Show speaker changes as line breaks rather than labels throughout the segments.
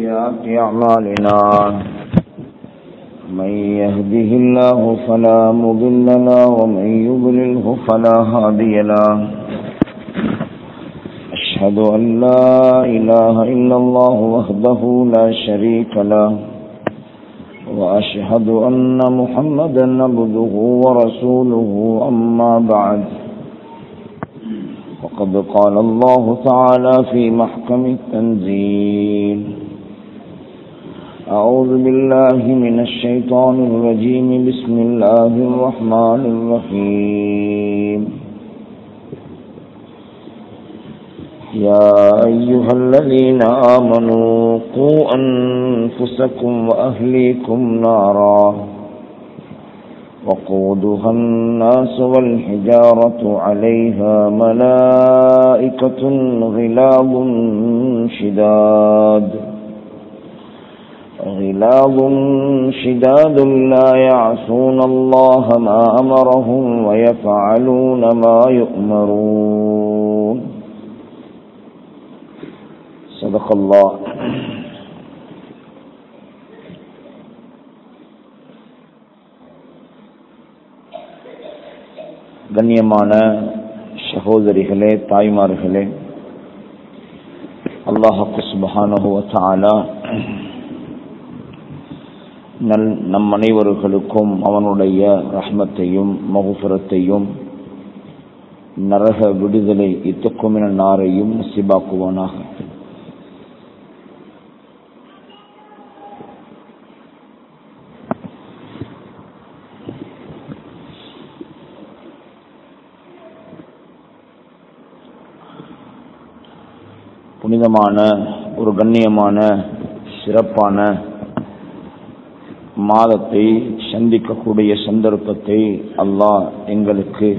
سيئات أعمالنا من يهده الله فلا مضل له ومن يضلله فلا هادي له أشهد أن لا إله إلا الله وحده لا شريك له وأشهد أن محمدا عبده ورسوله أما بعد وقد قال الله تعالى في محكم التنزيل أعوذ بالله من الشيطان الرجيم بسم الله الرحمن الرحيم يا أيها الذين آمنوا قوا أنفسكم وأهليكم نارا وقودها الناس والحجارة عليها ملائكة غلاظ شداد غلاظ شداد لا يعصون الله ما أمرهم ويفعلون ما يؤمرون صدق الله கண்ணியமான சகோதரிகளே தாய்மார்களே அல்லாஹு சுபஹானுவத்தாலா நல் நம் அனைவர்களுக்கும் அவனுடைய ரஹ்மத்தையும் மகுசுரத்தையும் நரக விடுதலை இத்துக்குமின நாரையும் சிபாக்குவானாக புனிதமான ஒரு கண்ணியமான சிறப்பான மாதத்தை சந்திக்கக்கூடிய சந்தர்ப்பத்தை அல்லாஹ் எங்களுக்கு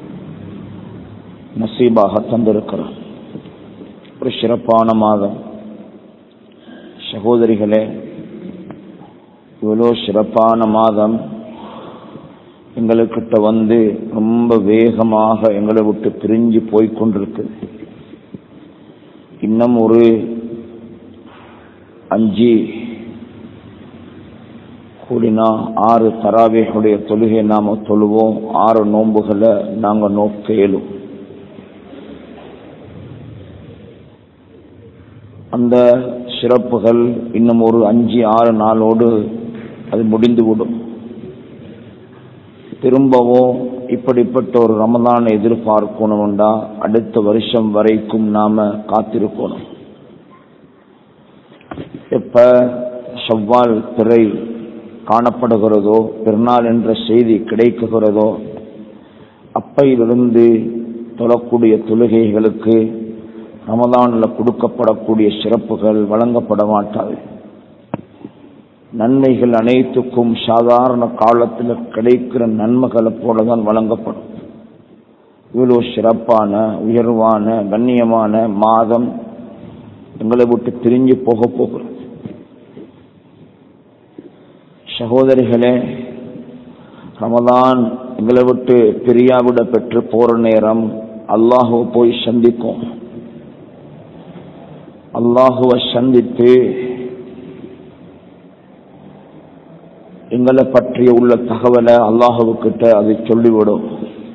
நசீபாக தந்திருக்கிறார் ஒரு சிறப்பான மாதம் சகோதரிகளே இவ்வளோ சிறப்பான மாதம் எங்களுக்கிட்ட வந்து ரொம்ப வேகமாக எங்களை விட்டு பிரிஞ்சு போய்கொண்டிருக்கு இன்னும் ஒரு அஞ்சு கூடினா ஆறு தராவேகளுடைய தொழுகை நாம தொழுவோம் ஆறு நோன்புகளை நாங்க நோக்க இயலும் அந்த சிறப்புகள் இன்னும் ஒரு அஞ்சு ஆறு நாளோடு அது முடிந்துவிடும் திரும்பவும் இப்படிப்பட்ட ஒரு ரமதானை எதிர்பார்க்கணும்டா அடுத்த வருஷம் வரைக்கும் நாம காத்திருக்கணும் எப்ப செவ்வால் திரை காணப்படுகிறதோ பெருநாள் என்ற செய்தி கிடைக்குகிறதோ அப்பையிலிருந்து தொழக்கூடிய தொழுகைகளுக்கு ரமதானில் கொடுக்கப்படக்கூடிய சிறப்புகள் வழங்கப்பட மாட்டாது நன்மைகள் அனைத்துக்கும் சாதாரண காலத்தில் கிடைக்கிற நன்மைகளை போலதான் வழங்கப்படும் இவ்வளோ சிறப்பான உயர்வான கண்ணியமான மாதம் எங்களை விட்டு பிரிஞ்சு போக போகிறது சகோதரிகளே ரமதான் எங்களை விட்டு பிரியாவிட பெற்று போற நேரம் அல்லாஹுவ போய் சந்திக்கும் அல்லாஹுவை சந்தித்து எங்களை பற்றிய உள்ள தகவலை அல்லாஹுக்கிட்ட அதை சொல்லிவிடும்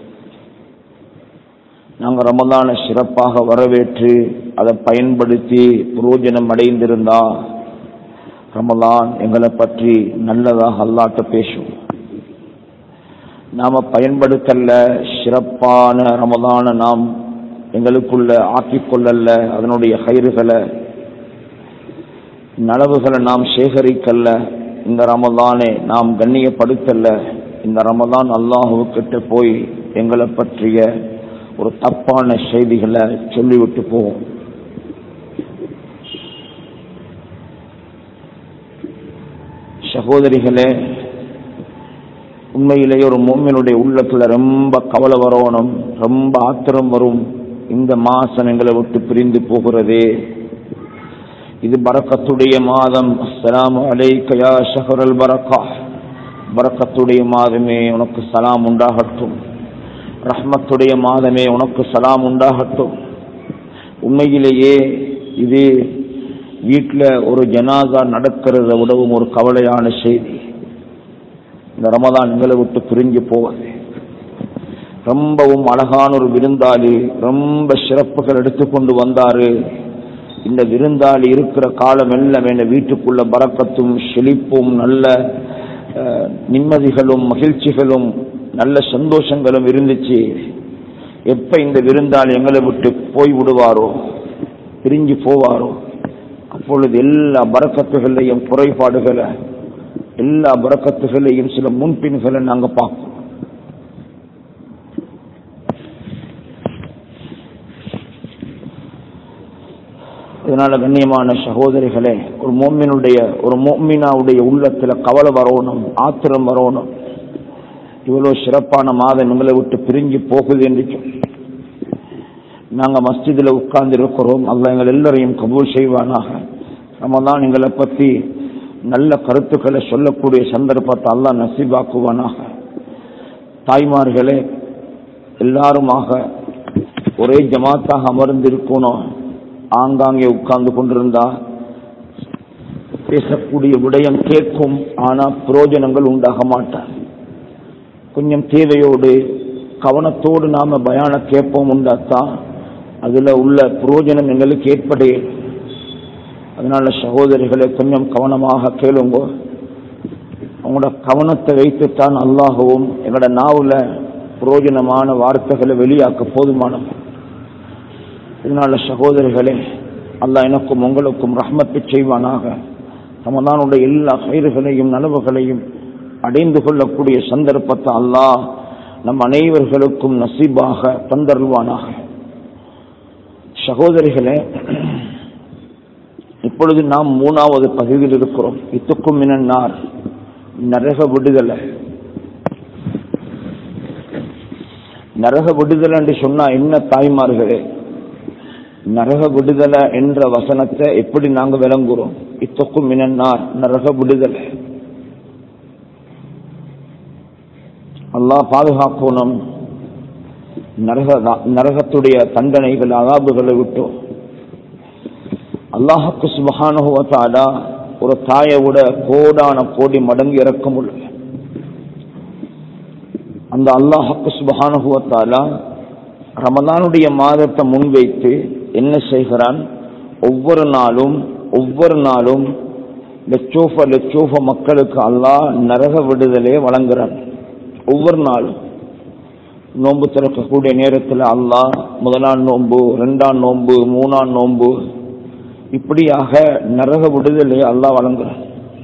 நாங்கள் ரமதான சிறப்பாக வரவேற்று அதை பயன்படுத்தி புரோஜனம் அடைந்திருந்தா ரமலான் எங்களை பற்றி நல்லதாக அல்லாட்ட பேசும் நாம பயன்படுத்தல சிறப்பான ரமதான நாம் எங்களுக்குள்ள ஆக்கிக்கொள்ளல அதனுடைய கயிறுகளை நலவுகளை நாம் சேகரிக்கல்ல இந்த ரமதானை நாம் கண்ணியப்படுத்தல இந்த ரமதான் அல்லாஹுக்கிட்ட போய் எங்களை பற்றிய ஒரு தப்பான செய்திகளை சொல்லிவிட்டு போவோம் சகோதரிகளே உண்மையிலேயே ஒரு மோமினுடைய உள்ளத்துல ரொம்ப கவலை வரணும் ரொம்ப ஆத்திரம் வரும் இந்த மாசம் எங்களை விட்டு பிரிந்து போகிறதே இது பரக்கத்துடைய மாதம் அஸ்ஸலாமு அலைக்க யா ஷஹரல் பரக்கா பரக்கத்துடைய மாதமே உனக்கு சலாம் உண்டாகட்டும் ரஹ்மத்துடைய மாதமே உனக்கு சலாம் உண்டாகட்டும் உண்மையிலேயே இது வீட்டில் ஒரு ஜனாதா நடக்கிறத விடவும் ஒரு கவலையான செய்தி இந்த ரமதான் எங்களை விட்டு பிரிஞ்சு போவது ரொம்பவும் அழகான ஒரு விருந்தாளி ரொம்ப சிறப்புகள் எடுத்துக்கொண்டு வந்தாரு இந்த விருந்தாளி இருக்கிற காலம் எல்லாம் என்ன வீட்டுக்குள்ள பறக்கத்தும் செழிப்பும் நல்ல அஹ், நிம்மதிகளும் மகிழ்ச்சிகளும் நல்ல சந்தோஷங்களும் இருந்துச்சு எப்ப இந்த விருந்தாளி எங்களை விட்டு போய் விடுவாரோ பிரிஞ்சு போவாரோ அப்பொழுது எல்லா பறக்கத்துகளையும் குறைபாடுகளை எல்லா பறக்கத்துகளையும் சில முன்பின்களை நாங்க பார்ப்போம் இதனால கண்ணியமான சகோதரிகளே ஒரு மோமினுடைய ஒரு மோமினாவுடைய உள்ளத்துல கவலை வரணும் ஆத்திரம் வரணும் இவ்வளவு சிறப்பான மாதம் எங்களை விட்டு பிரிஞ்சு போகுது என்று சொல்லி நாங்க மஸ்ஜிதில் உட்கார்ந்து இருக்கிறோம் அல்ல எங்கள் எல்லாரையும் கபூல் செய்வானாக ரமதான் எங்களை பத்தி நல்ல கருத்துக்களை சொல்லக்கூடிய சந்தர்ப்பத்தை அல்லாஹ் நசீபாக்குவானாக தாய்மார்களே எல்லாருமாக ஒரே ஜமாத்தாக அமர்ந்திருக்கணும் ஆங்காங்கே உட்கார்ந்து கொண்டிருந்தா பேசக்கூடிய விடயம் கேட்கும் ஆனா பிரயோஜனங்கள் உண்டாக மாட்டார் கொஞ்சம் தேவையோடு கவனத்தோடு நாம பயான கேட்போம் உண்டாத்தான் அதுல உள்ள பிரயோஜனம் எங்களுக்கு ஏற்படே அதனால சகோதரிகளை கொஞ்சம் கவனமாக கேளுங்க உங்களோட கவனத்தை வைத்துத்தான் அல்லாஹவும் எங்களோட நாவுல பிரயோஜனமான வார்த்தைகளை வெளியாக்க போதுமானது இதனால சகோதரிகளே அல்லாஹ் எனக்கும் உங்களுக்கும் ரஹ்மத்தை செய்வானாக ரமதானுடைய எல்லா கயிறுகளையும் நனவுகளையும் அடைந்து கொள்ளக்கூடிய சந்தர்ப்பத்தை அல்லாஹ் நம் அனைவர்களுக்கும் நசீபாக தந்தருள்வானாக சகோதரிகளே இப்பொழுது நாம் மூணாவது பகுதியில் இருக்கிறோம் இத்துக்கும் மினன்னார் நரக விடுதலை நரக விடுதலை என்று சொன்னா என்ன தாய்மார்களே நரக விடுதலை என்ற வசனத்தை எப்படி நாங்க விளங்குறோம் இத்தொக்கும் மினன்னார் நரக விடுதலை அல்லாஹ் பாதுகாக்கணும் நரக நரகத்துடைய தண்டனைகள் அதாபுகளை விட்டோம் அல்லாஹுக்கு சுபகானுவத்தாடா ஒரு தாயை விட கோடான கோடி மடங்கு இறக்கம் உள்ள அந்த அல்லாஹுக்கு சுபகானுவத்தாலா ரமலானுடைய மாதத்தை முன்வைத்து என்ன செய்கிறான் ஒவ்வொரு நாளும் ஒவ்வொரு நாளும் லட்சோஃப லட்சோஃப மக்களுக்கு அல்லாஹ் நரக விடுதலை வழங்குறான் ஒவ்வொரு நாளும் நோன்பு திறக்கக்கூடிய நேரத்தில் அல்லாஹ் முதலாம் நோன்பு ரெண்டாம் நோன்பு மூணாம் நோன்பு இப்படியாக நரக விடுதலை அல்லாஹ் வழங்குறான்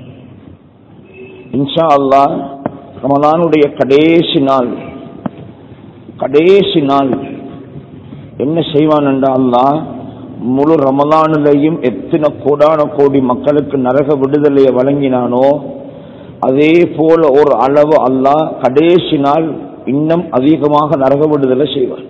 இன்ஷா அல்லாஹ் ரமலானுடைய கடைசி நாள் கடைசி நாள் என்ன செய்வான் என்றா அல்லாஹ் முழு ரமலானிலையும் எத்தனை கோடான கோடி மக்களுக்கு நரக விடுதலையை வழங்கினானோ அதே போல ஒரு அளவு அல்லாஹ் கடைசி நாள் இன்னும் அதிகமாக நரக விடுதலை செய்வார்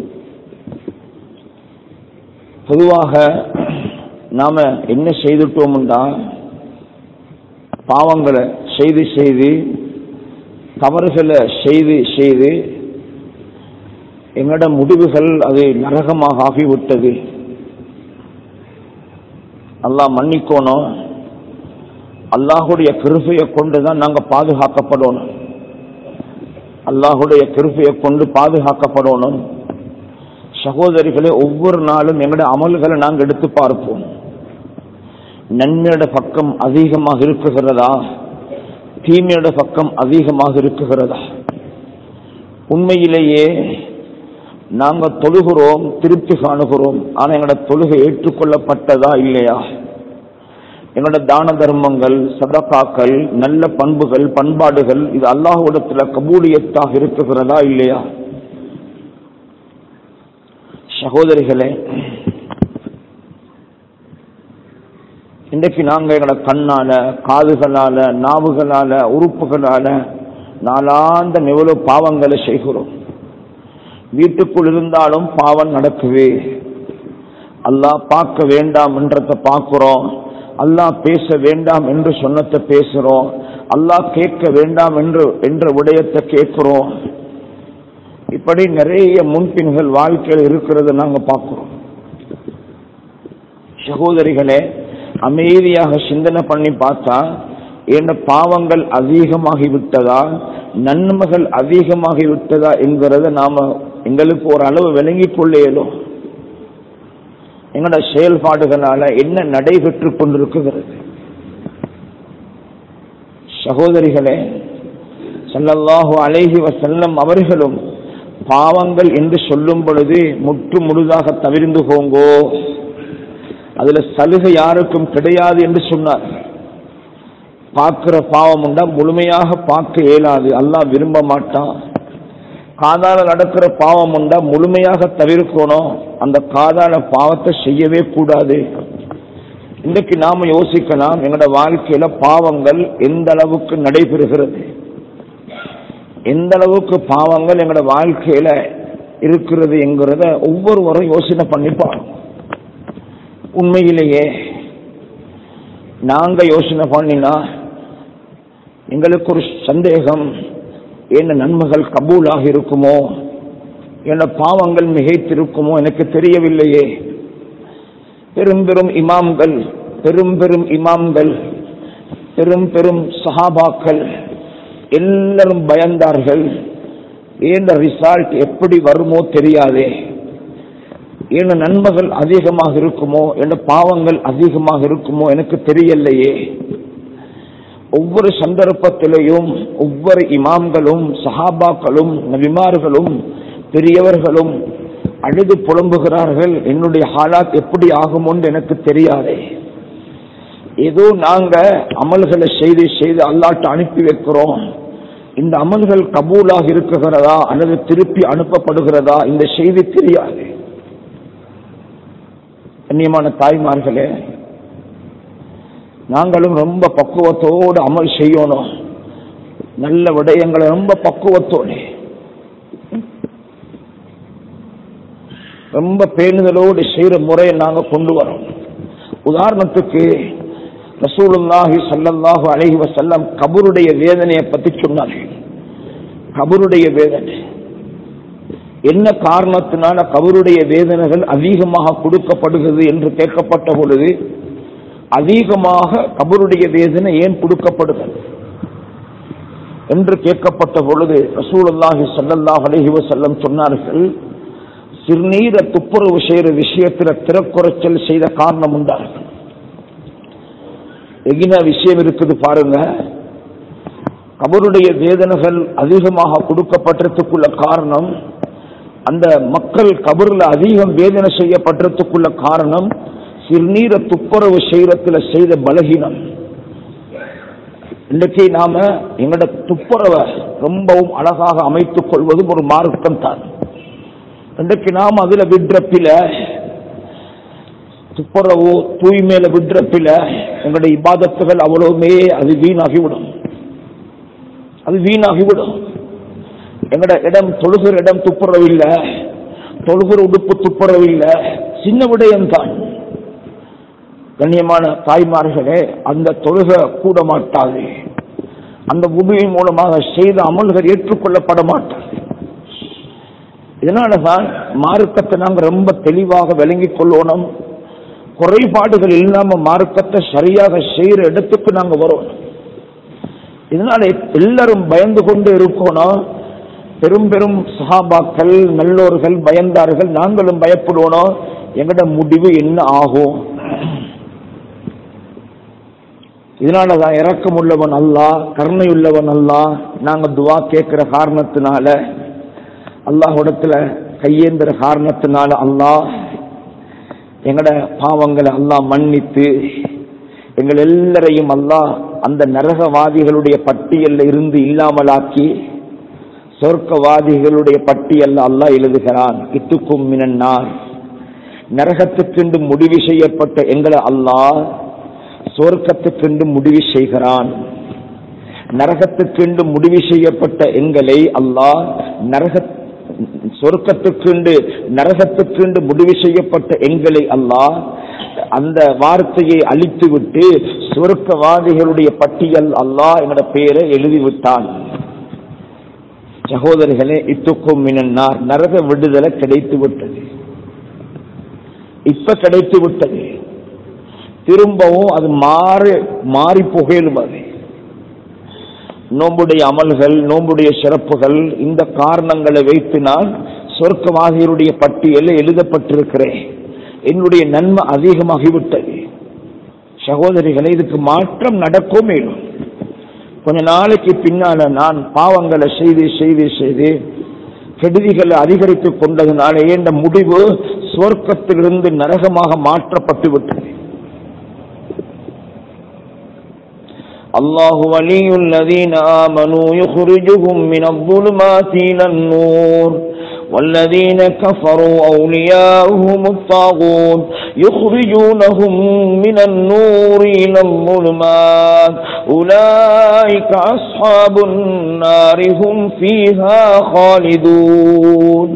பொதுவாக நாம என்ன செய்துட்டோம்டா பாவங்களை செய்து செய்து தவறுகளை செய்து செய்து எங்களோட முடிவுகள் அது நரகமாக ஆகிவிட்டது அல்லாஹ் மன்னிக்கோணும் அல்லாஹுடைய கிருபையை கொண்டு தான் நாங்க பாதுகாக்கப்படணும் அல்லாஹுடைய கிருபையை கொண்டு பாதுகாக்கப்படணும் சகோதரிகளே ஒவ்வொரு நாளும் எங்களுடைய அமல்களை நாங்கள் எடுத்து பார்ப்போம் நன்மையோட பக்கம் அதிகமாக இருக்குகிறதா தீமையோட பக்கம் அதிகமாக இருக்குகிறதா உண்மையிலேயே நாங்க தொழுகிறோம் திருப்தி காணுகிறோம் ஆனா எங்களோட தொழுகை ஏற்றுக்கொள்ளப்பட்டதா இல்லையா எங்களோட தான தர்மங்கள் சதகாக்கள் நல்ல பண்புகள் பண்பாடுகள் இது அல்லாஹுடத்துல கபூலியத்தாக இருக்குகிறதா இல்லையா சகோதரிகளே இன்றைக்கு நாங்க எங்களோட கண்ணால காதுகளால நாவுகளால உறுப்புகளால நாளாந்த எவ்வளவு பாவங்களை செய்கிறோம் வீட்டுக்குள் இருந்தாலும் பாவம் நடக்குது அல்லாஹ் பார்க்க வேண்டாம் என்றதை பார்க்கிறோம் அல்லாஹ் பேச வேண்டாம் என்று சொன்னதை பேசுறோம் அல்லாஹ் கேட்க வேண்டாம் என்று என்ற விடயத்தை கேட்கிறோம் இப்படி நிறைய முன்பின்கள் வாழ்க்கையில் இருக்கிறது நாங்க பார்க்கிறோம் சகோதரிகளே அமைதியாக சிந்தனை பண்ணி பார்த்தா என் பாவங்கள் அதிகமாகி விட்டதா நன்மைகள் அதிகமாகி விட்டதா என்கிறத நாம எங்களுக்கு ஒரு அளவு விளங்கிக் கொள்ள இயலும் எங்களோட செயல்பாடுகளால என்ன நடைபெற்று கொண்டிருக்குகிறது சகோதரிகளே சல்லல்லாஹு அலைஹி வசல்லம் அவர்களும் பாவங்கள் என்று சொல்லும் பொழுது முற்று முழுதாக தவிர்ந்து போங்கோ அதுல சலுகை யாருக்கும் கிடையாது என்று சொன்னார் பார்க்கிற பாவம் உண்டா முழுமையாக பார்க்க இயலாது அல்லாஹ் விரும்ப மாட்டான் காதால நடக்கிற பாவம் உண்டா முழுமையாக தவிர்க்கணும் அந்த காதால பாவத்தை செய்யவே கூடாது இன்றைக்கு நாம யோசிக்கலாம் எங்களோட வாழ்க்கையில பாவங்கள் எந்த அளவுக்கு நடைபெறுகிறது எந்த அளவுக்கு பாவங்கள் எங்களோட வாழ்க்கையில இருக்கிறது என்கிறத ஒவ்வொருவரும் யோசனை பண்ணிப்பாங்க உண்மையிலேயே நாங்க யோசனை பண்ணினா எங்களுக்கு ஒரு சந்தேகம் என்ன நன்மைகள் கபூலாக இருக்குமோ என்ன பாவங்கள் மிகைத்திருக்குமோ எனக்கு தெரியவில்லையே பெரும் பெரும் இமாம்கள் பெரும் பெரும் இமாம்கள் பெரும் பெரும் சஹாபாக்கள் எல்லாரும் பயந்தார்கள் ஏன் ரிசல்ட் எப்படி வருமோ தெரியாதே என்ன நன்மைகள் அதிகமாக இருக்குமோ என்ன பாவங்கள் அதிகமாக இருக்குமோ எனக்கு தெரியலையே ஒவ்வொரு சந்தர்ப்பத்திலையும் ஒவ்வொரு இமாம்களும் சஹாபாக்களும் நபிமார்களும் பெரியவர்களும் அழுது புலம்புகிறார்கள் என்னுடைய ஹாலாத் எப்படி ஆகுமோன்னு எனக்கு தெரியாதே ஏதோ நாங்க அமல்களை செய்து செய்து அல்லாட்ட அனுப்பி வைக்கிறோம் இந்த அமல்கள் கபூலாக இருக்குகிறதா அல்லது திருப்பி அனுப்பப்படுகிறதா இந்த செய்தி தெரியாது கண்ணியமான தாய்மார்களே நாங்களும் ரொம்ப பக்குவத்தோடு அமல் செய்யணும் நல்ல விடயங்களை ரொம்ப பக்குவத்தோடு ரொம்ப பேணுதலோடு செய்யற முறையை நாங்க கொண்டு வரோம் உதாரணத்துக்கு ரசூலுல்லாஹி சல்லல்லாஹு அலைஹி வஸல்லம் கபருடைய வேதனையை பத்தி சொன்னார்கள் கபருடைய வேதனை என்ன காரணத்தினால கபருடைய வேதனைகள் அதிகமாக கொடுக்கப்படுகிறது என்று கேட்கப்பட்ட பொழுது அதிகமாக கபருடைய வேதனை ஏன் கொடுக்கப்படுகிறது என்று கேட்கப்பட்ட பொழுது ரசூலுல்லாஹி ஸல்லல்லாஹு அலைஹி வஸல்லம் சொன்னார்கள் சிறுநீரை துப்புரவு செய்யற விஷயத்துல திறக்குறைச்சல் செய்த காரணம் உண்டார்கள் எகின விஷயம் இருக்குது பாருங்க கபருடைய வேதனைகள் அதிகமாக கொடுக்கப்பட்டதுக்குள்ள காரணம் அந்த மக்கள் கபர்ல அதிகம் வேதனை செய்யப்பட்டதுக்குள்ள காரணம் சிறுநீரை துப்புரவு செய்யறதுல செய்த பலகீனம் இன்றைக்கு நாம எங்களோட துப்புரவை ரொம்பவும் அழகாக அமைத்துக் கொள்வதும் ஒரு மார்க்கம் தான் இன்றைக்கு நாம் அதுல விடுறப்பில துப்புரவு தூய்மையில விடுறப்பில எங்களுடைய இபாதத்துகள் அவ்வளவுமே அது வீணாகிவிடும் அது வீணாகிவிடும் எங்கட இடம் தொழுகிற இடம் துப்புரவு இல்ல தொழுகிற உடுப்பு துப்புரவு இல்ல சின்ன விடயம் தான் கண்ணியமான தாய்மார்களே அந்த தொழுக கூட மாட்டாது அந்த உதவி மூலமாக செய்த அமல்கள் ஏற்றுக்கொள்ளப்பட மாட்டாது இதனாலதான் மார்க்கத்தை நாங்க ரொம்ப தெளிவாக விளங்கிக் கொள்ளணும் குறைபாடுகள் இல்லாம மார்க்கத்தை சரியாக செய்யற இடத்துக்கு நாங்க வரோம் இதனால எல்லாரும் பயந்து கொண்டு இருக்கணும் பெரும் பெரும் சஹாபாக்கள் நல்லோர்கள் பயந்தார்கள் நாங்களும் பயப்படுவோம் எங்கட முடிவு என்ன ஆகும் இதனாலதான் இறக்கம் உள்ளவன் அல்லா கருணை உள்ளவன் அல்லா நாங்க துவா கேட்கிற காரணத்தினால அல்லாஹிடத்துல கையேந்திர காரணத்தினால அல்லாஹ் எங்கட பாவங்களை அல்லாஹ் மன்னித்து எங்கள் எல்லாரையும் அல்லாஹ் அந்த நரகவாதிகளுடைய பட்டியல்ல இருந்து இல்லாமலாக்கி சொர்க்கவாதிகளுடைய பட்டியல்ல அல்லாஹ் எழுதுகிறான் இத்துக்கும் மினன்னார் நரகத்துக்கென்று முடிவு செய்யப்பட்ட எங்களை அல்லாஹ் சொர்க்கத்துக்கென்று முடிவு செய்கிறான் நரகத்துக்கென்று முடிவு செய்யப்பட்ட எங்களை அல்லாஹ் நரக சொர்க்கத்துக்கென்று நரகத்துக்கென்று முடிவு செய்யப்பட்ட எங்களை அல்லாஹ் அந்த வார்த்தையை அழித்துவிட்டு சொர்க்கவாதிகளுடைய பட்டியல் அல்லாஹ் என்னோட பெயரை எழுதிவிட்டான் சகோதரிகளே இத்துக்கும் மினன்னார் நரக விடுதலை கிடைத்து விட்டது இப்ப கிடைத்து விட்டது திரும்பவும் அது மாறி மாறி புகையிலும் அது நோம்புடைய அமல்கள் நோம்புடைய சிறப்புகள் இந்த காரணங்களை வைத்து நான் சொர்க்கவாதியருடைய பட்டியலில் எழுதப்பட்டிருக்கிறேன் என்னுடைய நன்மை அதிகமாகிவிட்டது சகோதரிகளை இதுக்கு மாற்றம் நடக்கும் மேலும் கொஞ்ச நாளைக்கு பின்னால நான் பாவங்களை செய்து செய்து செய்து கெடுதிகளை அதிகரித்துக் கொண்டதுனால இந்த முடிவு சுவர்க்கத்திலிருந்து நரகமாக மாற்றப்பட்டு விட்டது الله ولي الذين آمنوا يخرجهم من الظلمات إلى النور والذين كفروا أولياؤهم الطاغوت يخرجونهم من النور إلى الظلمات أولئك أصحاب النار هم فيها خالدون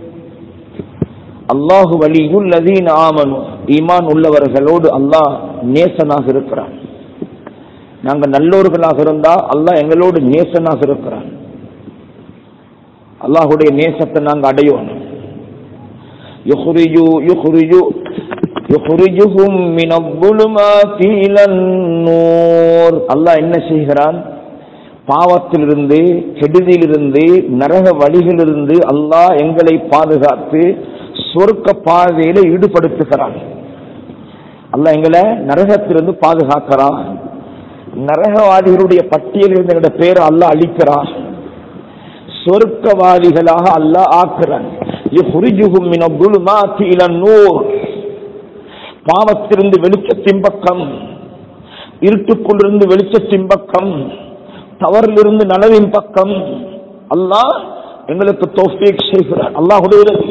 الله ولي الذين آمنوا ஈமான் உள்ளவர்களோடு அல்லாஹ் நேசனாக இருக்கிறான் நாங்க நல்லோர்களாக இருந்தா அல்லாஹ் எங்களோடு நேசனாக இருக்கிறான் அல்லாஹுடைய நேசத்தை நாங்க அடையோம் யுஹ்ரிஜு யுஹ்ரிஜு யுஹ்ரிஜுஹும் மினல்-ظுலுமாத்தி இலன்-நூர் அல்லாஹ் என்ன செய்கிறான் பாவத்திலிருந்து கெடுதியிலிருந்து நரக வழிகளிலிருந்து அல்லாஹ் எங்களை பாதுகாத்து சொர்க்க பாதையில ஈடுபடுத்துகிறான் அல்லாஹ் எங்களை நரகத்திலிருந்து பாதுகாக்கிறான் நரகவாதிகளுடைய பட்டியலில் இருந்து எங்களுடைய பேரை அல்லாஹ் அழிக்கிறான் சொர்க்கவாதிகளாக அல்லாஹ் ஆக்குறான் யுஹ்ரிஜுஹும் மினல்-ظுலுமாத்தி இலன்-நூர் பாவத்திலிருந்து வெளிச்சத்தின் பக்கம் இருட்டுக்குள்ளிருந்து வெளிச்சத்தின் பக்கம் தவறிலிருந்து நனவின் பக்கம் அல்லாஹ் எங்களுக்கு தோஃபீக் செய்கிறார் அல்லாஹுடைய உதவி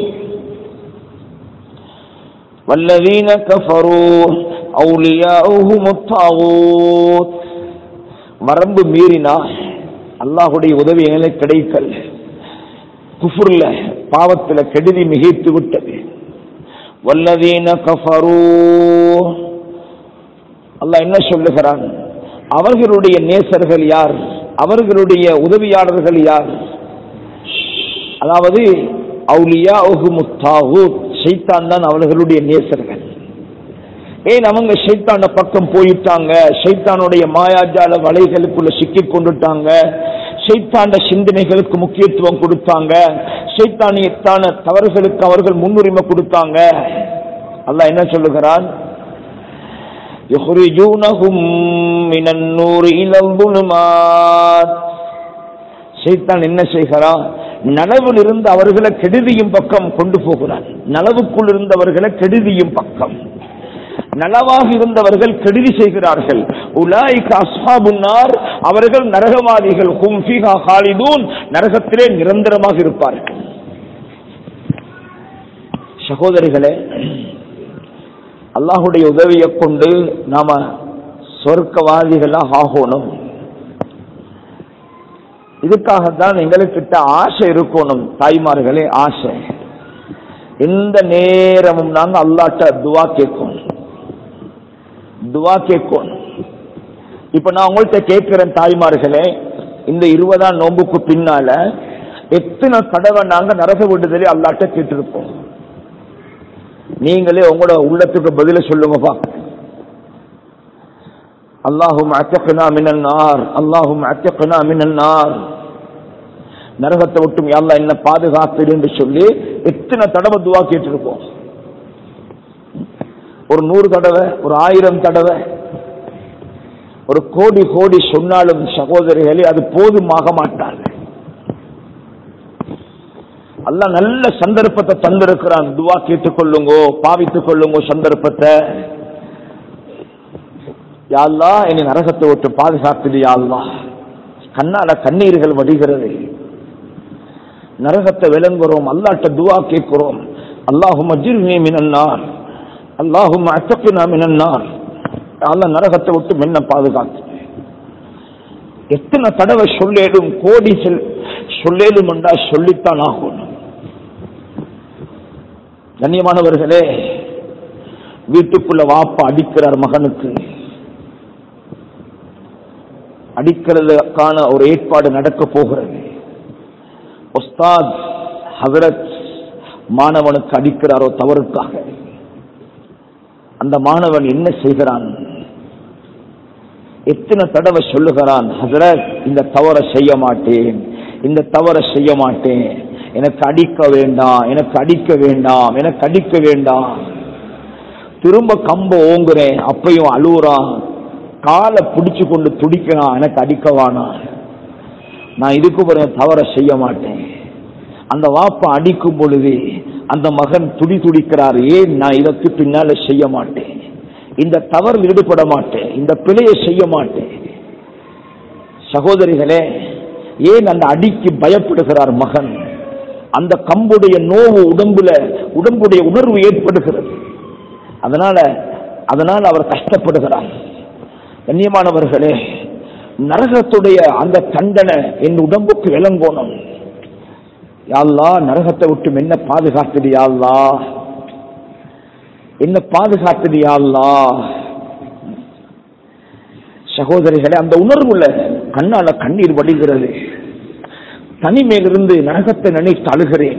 والذين كفروا أولياؤهم الطاغوت வரம்பு மீறினா அல்லாஹுடைய உதவி எங்களுக்கு கிடைக்கல குஃபுர்ல பாவத்துல கெடுதி மிகைத்து விட்டது வல்லதீன கஃபரூ அல்லாஹ் என்ன சொல்லுகிறான் அவர்களுடைய நேசர்கள் யார் அவர்களுடைய உதவியாளர்கள் யார் அதாவது அவுலியா முத்தாகூத் ஷைத்தான் தான் அவர்களுடைய நேசர்கள் ஏன் அவங்க ஷைத்தான பக்கம் போயிட்டாங்க ஷைத்தானுடைய மாயாஜால வலைகளுக்குள்ள சிக்கிக் கொண்டுட்டாங்க ஷைத்தாண்ட சிந்தனைகளுக்கு முக்கியத்துவம் கொடுத்தாங்க ஷைத்தானியத்தான தவறுகளுக்கு அவர்கள் முன்னுரிமை கொடுத்தாங்க அல்லாஹ் என்ன சொல்லுகிறான் يخرجونهم من النور إلى الظلمات ஷைத்தான் என்ன செய்கிறான் நனவில் இருந்து அவர்களை கெடுதியும் பக்கம் கொண்டு போகிறான் நனவுக்குள் இருந்தவர்களை கெடுதியும் பக்கம் நலவாக இருந்தவர்கள் கெடுதி செய்கிறார்கள் உலாய்க அஸ்ஹாபுன்னார் அவர்கள் நரகவாதிகள் ஹும் ஃபீஹா ஹாலிதூன் நரகத்திலே நிரந்தரமாக இருப்பார்கள் சகோதரிகளே அல்லாஹுடைய உதவியை கொண்டு நாம சொர்க்கவாதிகளாக ஆகணும் இதுக்காகத்தான் எங்களுக்கிட்ட ஆசை இருக்கணும் தாய்மார்களே ஆசை எந்த நேரமும் நாங்க அல்லாட்ட துவா கேட்கணும் துவா கேட்கணும் இப்ப நான் உங்கள்கிட்ட கேட்கிறேன் தாய்மார்களே இந்த இருபதாம் நோம்புக்கு பின்னால எத்தனை தடவை நாங்க நரக விடுதலை அல்லாட்ட கேட்டிருப்போம் நீங்களே உங்களோட உள்ளத்துக்கு பதில சொல்லுங்கப்பா அல்லாஹும் அத்தகனா மினன்னார் அல்லாஹும் அத்தகனா மினன்னார் நரகத்தை விட்டும் யாழ்லா என்ன பாதுகாத்து என்று சொல்லி எத்தனை தடவை துவா கேட்டிருப்போம் ஒரு நூறு தடவை ஒரு ஆயிரம் தடவை ஒரு கோடி கோடி சொன்னாலும் சகோதரிகளே அது போதுமாக மாட்டாங்க அல்லாஹ் நல்ல சந்தர்ப்பத்தை தந்திருக்கிறான் துவா கேட்டுக் கொள்ளுங்கோ பாவித்துக் கொள்ளுங்கோ சந்தர்ப்பத்தை யாழ்லா என்னை நரகத்தை விட்டு பாதுகாத்துடு யாழ்லா கண்ணால கண்ணீர்கள் வடிகிறது நரகத்தை விளங்குறோம் அல்லாட்ட துவா கேட்கிறோம் அல்லாஹும் அஜிர்னி மினன்னார் அல்லாஹும் அத்தப்பினா மினன்னார் அல்ல நரகத்தை விட்டு மென்ன பாதுகாத்து எத்தனை தடவை சொல்லேடும் கோடி செல் சொல்லேடும் என்றா சொல்லித்தான் ஆகணும் கண்ணியமானவர்களே வீட்டுக்குள்ள வாப்பா அடிக்கிறார் மகனுக்கு அடிக்கிறதுக்கான ஒரு ஏற்பாடு நடக்க போகிறது உஸ்தாத் ஹசரத் மாணவனுக்கு அடிக்கிறாரோ தவறுக்காக அந்த மாணவன் என்ன செய்கிறான் எத்தனை தடவை சொல்லுகிறான் ஹசரத் இந்த தவறை செய்ய மாட்டேன் இந்த தவறை செய்ய மாட்டேன் எனக்கு அடிக்க வேண்டாம் எனக்கு அடிக்க வேண்டாம் எனக்கு அடிக்க வேண்டாம் திரும்ப கம்ப ஓங்குறேன் அப்பையும் அழுவுறான் காலை பிடிச்சு கொண்டு துடிக்கிறான் எனக்கு அடிக்க வேணாம் நான் இதுக்கு பிறகு தவற செய்ய மாட்டேன் அந்த வாப்பா அடிக்கும் பொழுது அந்த மகன் துடி துடிக்கிறார் ஏன் நான் இதற்கு பின்னால செய்ய மாட்டேன் இந்த தவறு ஈடுபட மாட்டேன் இந்த பிழையை செய்ய மாட்டேன் சகோதரிகளே ஏன் அந்த அடிக்கு பயப்படுகிறார் மகன் அந்த கம்புடைய நோவு உடம்புல உடம்புடைய உணர்வு ஏற்படுகிறது அதனால அதனால அவர் கஷ்டப்படுகிறார் கண்ணியமானவர்களே நரகத்துடைய அந்த தண்டனை என் உடம்புக்கு விளங்கோணும் யாழ்லா நரகத்தை விட்டு என்ன பாதுகாத்துடு யாழ்லா என்ன பாதுகாத்துடு யாழ்லா சகோதரிகளே அந்த உணர்வுல கண்ணால கண்ணீர் வடிகிறது தனிமையிலிருந்து நரகத்தை நினைத்து அழுகிறேன்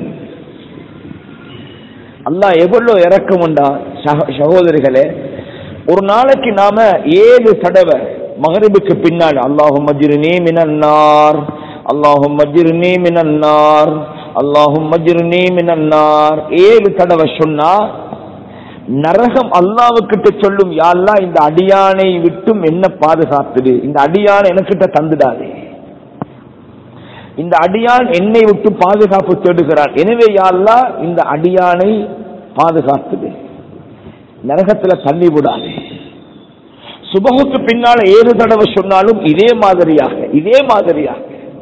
அல்லாஹ் எவ்வளவு இறக்கம் உண்டா சக- சகோதரிகளே ஒரு நாளைக்கு நாம ஏழு தடவை மகரிபுக்கு பின்னால் அல்லாஹும் மஜ்ரினி மினன்னார் அல்லாஹும் மஜ்ரினி மினன்னார் அல்லாஹும் மஜ்ரினி மினன்னார் ஏழு தடவை சொன்னா நரகம் அல்லாவுக்கிட்ட சொல்லும் யா அல்லாஹ் இந்த அடியானை விட்டும் என்ன பாதுகாத்துடு இந்த அடியானை எனக்கிட்ட தந்துடாதே இந்த அடியான் என்னை விட்டு பாதுகாப்பு தேடுகிறான் எனவே யா அல்லாஹ் இந்த அடியானை பாதுகாத்துடு நரகத்துல தள்ளி விடாதே சுபகுக்கு பின்னால ஏழு தடவை சொன்னாலும் இதே மாதிரியாக இதே மாதிரியாக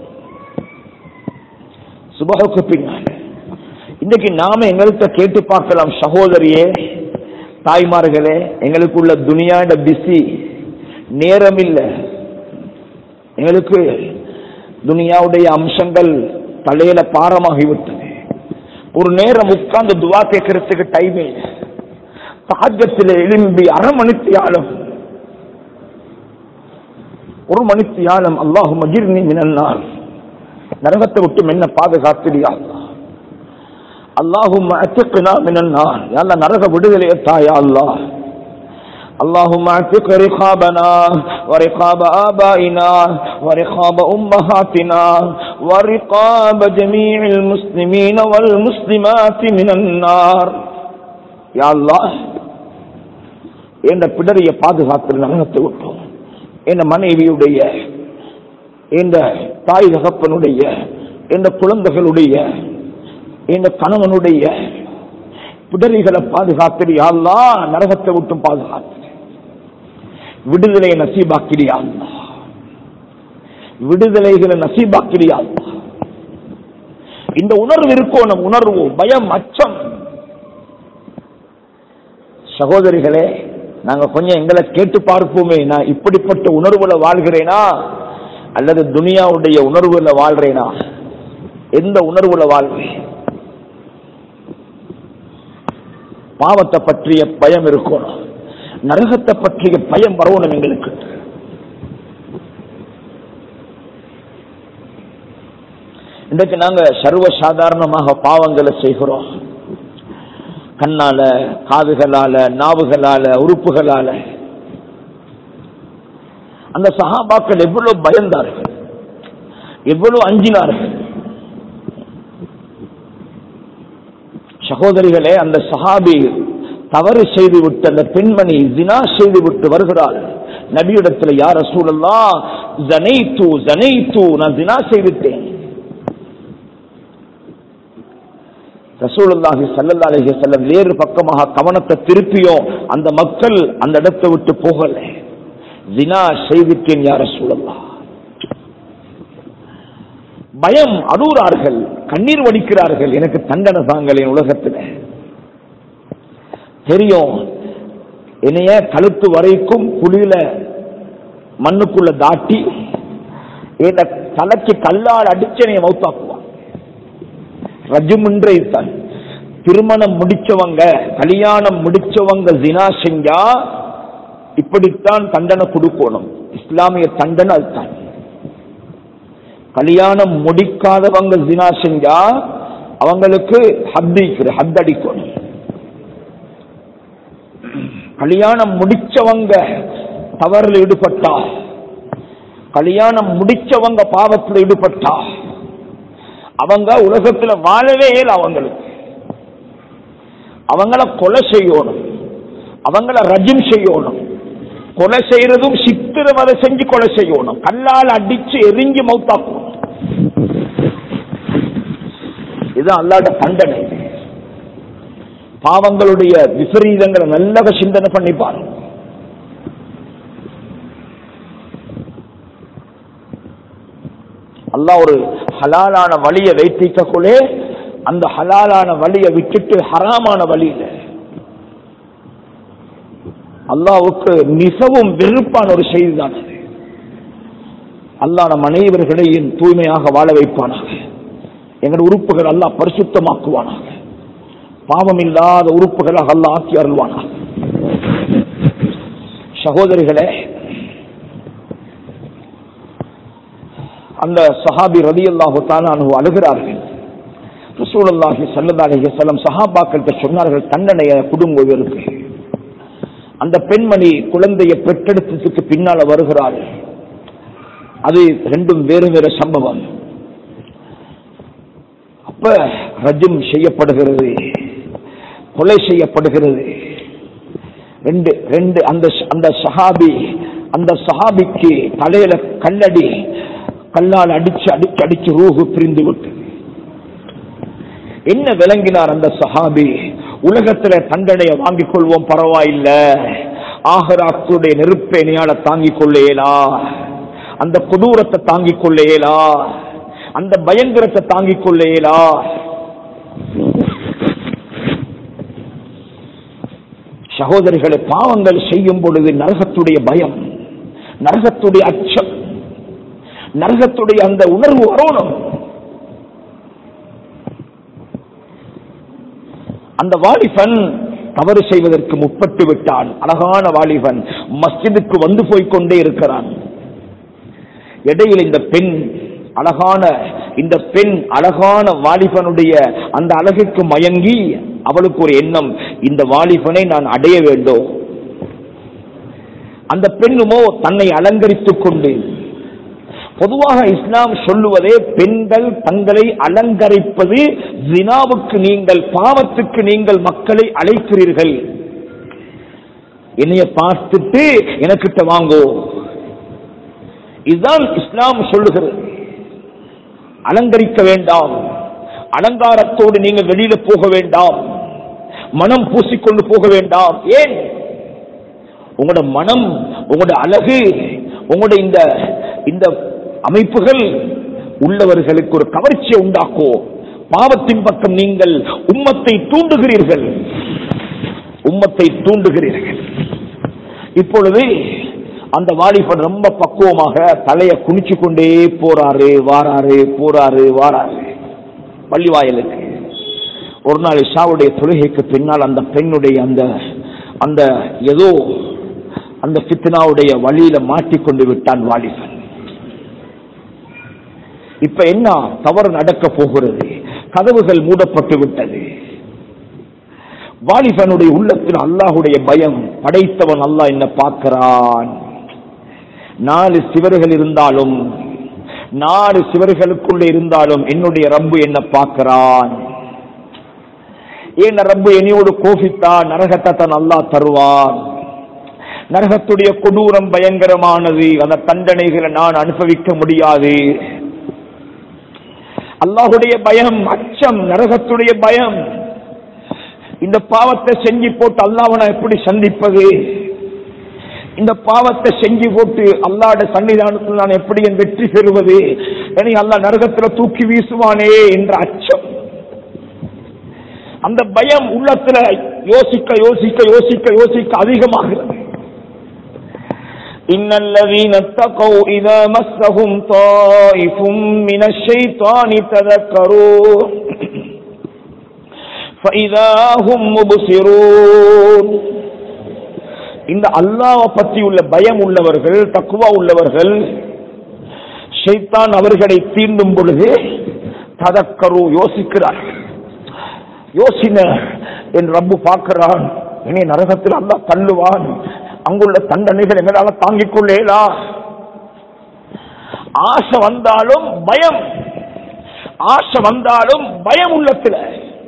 சுபகுக்கு பின்னால இன்னைக்கு நாம எங்கள்கிட்ட கேட்டு பார்க்கலாம் சகோதரியே தாய்மார்களே எங்களுக்குள்ள துனியாட பிஸி நேரம் இல்லை எங்களுக்கு துனியாவுடைய அம்சங்கள் தலையில பாரமாகிவிட்டது ஒரு நேரம் உட்கார்ந்து துவா கேட்கறதுக்கு டைம் இல்லை தாஜத்தில் எழும்பி அரை மணித்தியாலம் ஒரு மணித்தியாலம் அல்லாஹு மஜிர்னி மினன்னார் நரகத்தை விட்டு என்ன பாதுகாத்துடியா அல்லாஹும் அத்திக்குனா மினன்னார் யாழ்லா நரக விடுதலையே தாயா அல்லாஹ் اللهم اعتق رقابنا ورقاب آبائنا ورقاب أمهاتنا ورقاب جميع المسلمين والمسلمات من النار يا الله என்ற பிடரிய பாதுகாத்து நரகத்தை விட்டோம் என் மனைவியுடைய இந்த தாய் தகப்பனுடைய இந்த குழந்தைகளுடைய இந்த கணவனுடைய பிடரிகளை பாதுகாத்து யாழ்லா நரகத்தை விட்டும் பாதுகாத்து விடுதலையை நசீபாக்கிறியா விடுதலைகளை நசீபாக்கிறியா இந்த உணர்வு இருக்கணும் உணர்வு பயம் அச்சம் சகோதரிகளே நாங்க கொஞ்சம் எங்களை கேட்டு பார்ப்போமே நான் இப்படிப்பட்ட உணர்வுல வாழ்கிறேனா அல்லது துனியாவுடைய உணர்வுல வாழ்றேனா எந்த உணர்வுல வாழ்வேன் பாவத்தை பற்றிய பயம் இருக்கணும் நரகத்தை பற்றிய பயம் வரணும் எங்களுக்கு இன்றைக்கு நாங்க சர்வ சாதாரணமாக பாவங்களை செய்கிறோம் கண்ணால காதுகளால நாவுகளால உறுப்புகளால அந்த சஹாபாக்கள் எவ்வளவு பயந்தார்கள் எவ்வளவு அஞ்சினார்கள் சகோதரிகளே அந்த சஹாபி தவறு செய்து விட்டு அந்த பெண்மணி ஜினா செய்து விட்டு வருகிறாள் நபியிடத்துல யார் ரசூலல்லா ஜனைத்து ஜனைத்து நான் ஜினா செய்துட்டேன் ரசூலுல்லாஹி ஸல்லல்லாஹு அலைஹி வஸல்லம் வேறு பக்கமாக கவனத்தை திருப்பியும் அந்த மக்கள் அந்த இடத்தை விட்டு போகல ஜினா செய்துட்டேன் யார் ரசூலல்லாஹ் பயம் அழுகிறார்கள் கண்ணீர் வடிக்கிறார்கள் எனக்கு தண்டனை தாங்கள் என் உலகத்தில் தெரியும் என்னைய கழுத்து வரைக்கும் குழியில மண்ணுக்குள்ள தாட்டி என் தலைக்கு கல்லால் அடிச்சனைய மௌத்தாக்குவான் ரஜுமின்றை தான் திருமணம் முடிச்சவங்க கல்யாணம் முடிச்சவங்க ஜினா செஞ்சா இப்படித்தான் தண்டனை கொடுக்கணும் இஸ்லாமிய தண்டனை அதுதான் கல்யாணம் முடிக்காதவங்க ஜினா செஞ்சா அவங்களுக்கு ஹத்திக்கிற ஹத் அடிக்கணும் கல்யாணம் முடிச்சவங்க தவறில் ஈடுபட்டா கல்யாணம் முடிச்சவங்க பாவத்தில் ஈடுபட்டா அவங்க உலகத்துல வாழவே இல்லை அவங்களுக்கு அவங்கள கொலை செய்யணும் அவங்கள ரஜிம் செய்யணும் கொலை செய்யறதும் சித்திரவதை செஞ்சு கொலை செய்யணும் கல்லால் அடிச்சு எரிஞ்சு மௌத்தாக்கணும் இது அல்லாட தண்டனை பாவங்களுடைய விபரீதங்களை நல்ல சிந்தனை பண்ணி பாருங்க அல்லாஹ் ஒரு ஹலாலான வழியை வைத்திக்கக்குள்ளே அந்த ஹலாலான வழியை விட்டுட்டு ஹராமான வழியில அல்லாவுக்கு மிகவும் வெறுப்பான ஒரு செய்தி தான் அது அல்லாஹ் நம் அனைவர்களையும் தூய்மையாக வாழ வைப்பானாக எங்கள் உறுப்புகள் அல்லாஹ் பரிசுத்தமாக்குவானாக பாவம் இல்லாத உறுப்புகளாக அல்லாஹ் ஆக்கி அருள்வானாக சகோதரிகளே அந்த சஹாபி ரதி அல்லாஹு தானு அழுகிறார்கள் ரசூலுல்லாஹி ஸல்லல்லாஹு அலைஹி வஸல்லம் சஹாபாக்கள்கிட்ட சொன்னார்கள் தண்டனைய குடும்பங்களுக்கு அந்த பெண்மணி குழந்தையை பெற்றெடுத்ததுக்கு பின்னால வருகிறாள் அது ரெண்டும் வேறு வேறு சம்பவம் அப்ப ரஜம் செய்யப்படுகிறது கொலை செய்யப்படுகிறது ரெண்டு ரெண்டு அந்த அந்த சஹாபி அந்த சஹாபிக்கு தலையில கல்லடி கல்லால் அடிச்சு அடிச்சு அடிச்சு ரூஹு பிரிந்து விட்டு என்ன விளங்கினார் அந்த சஹாபி உலகத்துல தண்டனையை வாங்கிக் கொள்வோம் பரவாயில்ல ஆகராத்துடைய நெருப்பை எனையால தாங்கிக் கொள்ள இயலா அந்த கொடூரத்தை தாங்கிக் கொள்ள இயலா அந்த பயங்கரத்தை தாங்கிக் கொள்ள இயலா சகோதரிகளை பாவங்கள் செய்யும் பொழுது நரகத்துடைய பயம் நரகத்துடைய அச்சம் நரகத்துடைய அந்த உணர்வு வரணும் அந்த வாலிபன் தவறு செய்வதற்கு முற்பட்டு விட்டான் அழகான வாலிபன் மஸ்ஜிதுக்கு வந்து போய்க்கொண்டே இருக்கிறான் இடையில் இந்த பெண் அழகான இந்த பெண் அழகான வாலிபனுடைய அந்த அழகுக்கு மயங்கி அவளுக்கு ஒரு எண்ணம் இந்த வாலிபனை நான் அடைய வேண்டும் அந்த பெண்ணுமோ தன்னை அலங்கரித்துக் கொண்டு பொதுவாக இஸ்லாம் சொல்லுவதே பெண்கள் தங்களை அலங்கரிப்பது ஜினாவுக்கு நீங்கள் பாவத்துக்கு நீங்கள் மக்களை அழைக்கிறீர்கள் என்னைய பார்த்துட்டு எனக்கிட்ட வாங்கோ இதுதான் இஸ்லாம் சொல்லுகிறது அலங்கரிக்க வேண்டாம் அலங்காரத்தோடு நீங்க வெளியில போக வேண்டாம் மனம் பூசிக்கொண்டு போக வேண்டாம் ஏன் உங்களோட மனம் உங்களோட அழகு உங்களோட இந்த இந்த அமைப்புகள் உள்ளவர்களுக்கு ஒரு கவர்ச்சியை உண்டாக்கோ பாவத்தின் பக்கம் நீங்கள் உம்மத்தை தூண்டுகிறீர்கள் உம்மத்தை தூண்டுகிறீர்கள் இப்பொழுது அந்த வாலிபன் ரொம்ப பக்குவமாக தலையை குனிச்சு கொண்டே போறாரு வாராரு போறாரு வாராரு பள்ளிவாயலுக்கு ஒரு நாள் இஷாவுடைய தொழுகைக்கு பின்னால் அந்த பெண்ணுடைய அந்த அந்த ஏதோ அந்த பித்னாவுடைய வழியில மாட்டிக்கொண்டு விட்டான் வாலிபன் இப்ப என்ன தவறு நடக்க போகிறது கதவுகள் மூடப்பட்டு விட்டது வாலிபனுடைய உள்ளத்தில் அல்லாஹுடைய பயம் படைத்தவன் அல்லாஹ் என்ன பார்க்கிறான் நாலு சிவர்கள் இருந்தாலும் நாலு சிவர்களுக்குள்ள இருந்தாலும் என்னுடைய ரப்பு என்ன பார்க்கிறான் ஏன் ரப்பு என்னையோடு கோபித்தான் நரகத்தை தான் அல்லாஹ் தருவான் நரகத்துடைய கொடூரம் பயங்கரமானது அந்த தண்டனைகளை நான் அனுபவிக்க முடியாது அல்லாஹுடைய பயம் அச்சம் நரகத்துடைய பயம் இந்த பாவத்தை செஞ்சு போட்டு அல்லாஹ் எப்படி சந்திப்பது இந்த பாவத்தை செஞ்சு போட்டு அல்லாட சன்னிதானத்தில் நான் எப்படி என் வெற்றி பெறுவது என்னை அல்லா நரகத்துல தூக்கி வீசுவானே என்ற அச்சம் அந்த பயம் உள்ளத்துல யோசிக்க யோசிக்க யோசிக்க யோசிக்க அதிகமாகிறது إن الذين اتقوا إذا مسهم طائف من الشيطان تذكروا فإذا هم مبصرون இந்த அல்லாவை பற்றி உள்ள பயம் உள்ளவர்கள் தக்குவா உள்ளவர்கள் ஷைத்தான் அவர்களை தீண்டும் பொழுது ததக்கரு யோசிக்கிறார்கள் யோசின என் ரப்பு பார்க்கிறான் இனி நரகத்தில் அல்லா தள்ளுவான் அங்குள்ள தண்டனைகள் எங்களால தாங்கிக் கொள்ளேலா ஆசை வந்தாலும் பயம் ஆசை வந்தாலும் பயம் உள்ளத்துல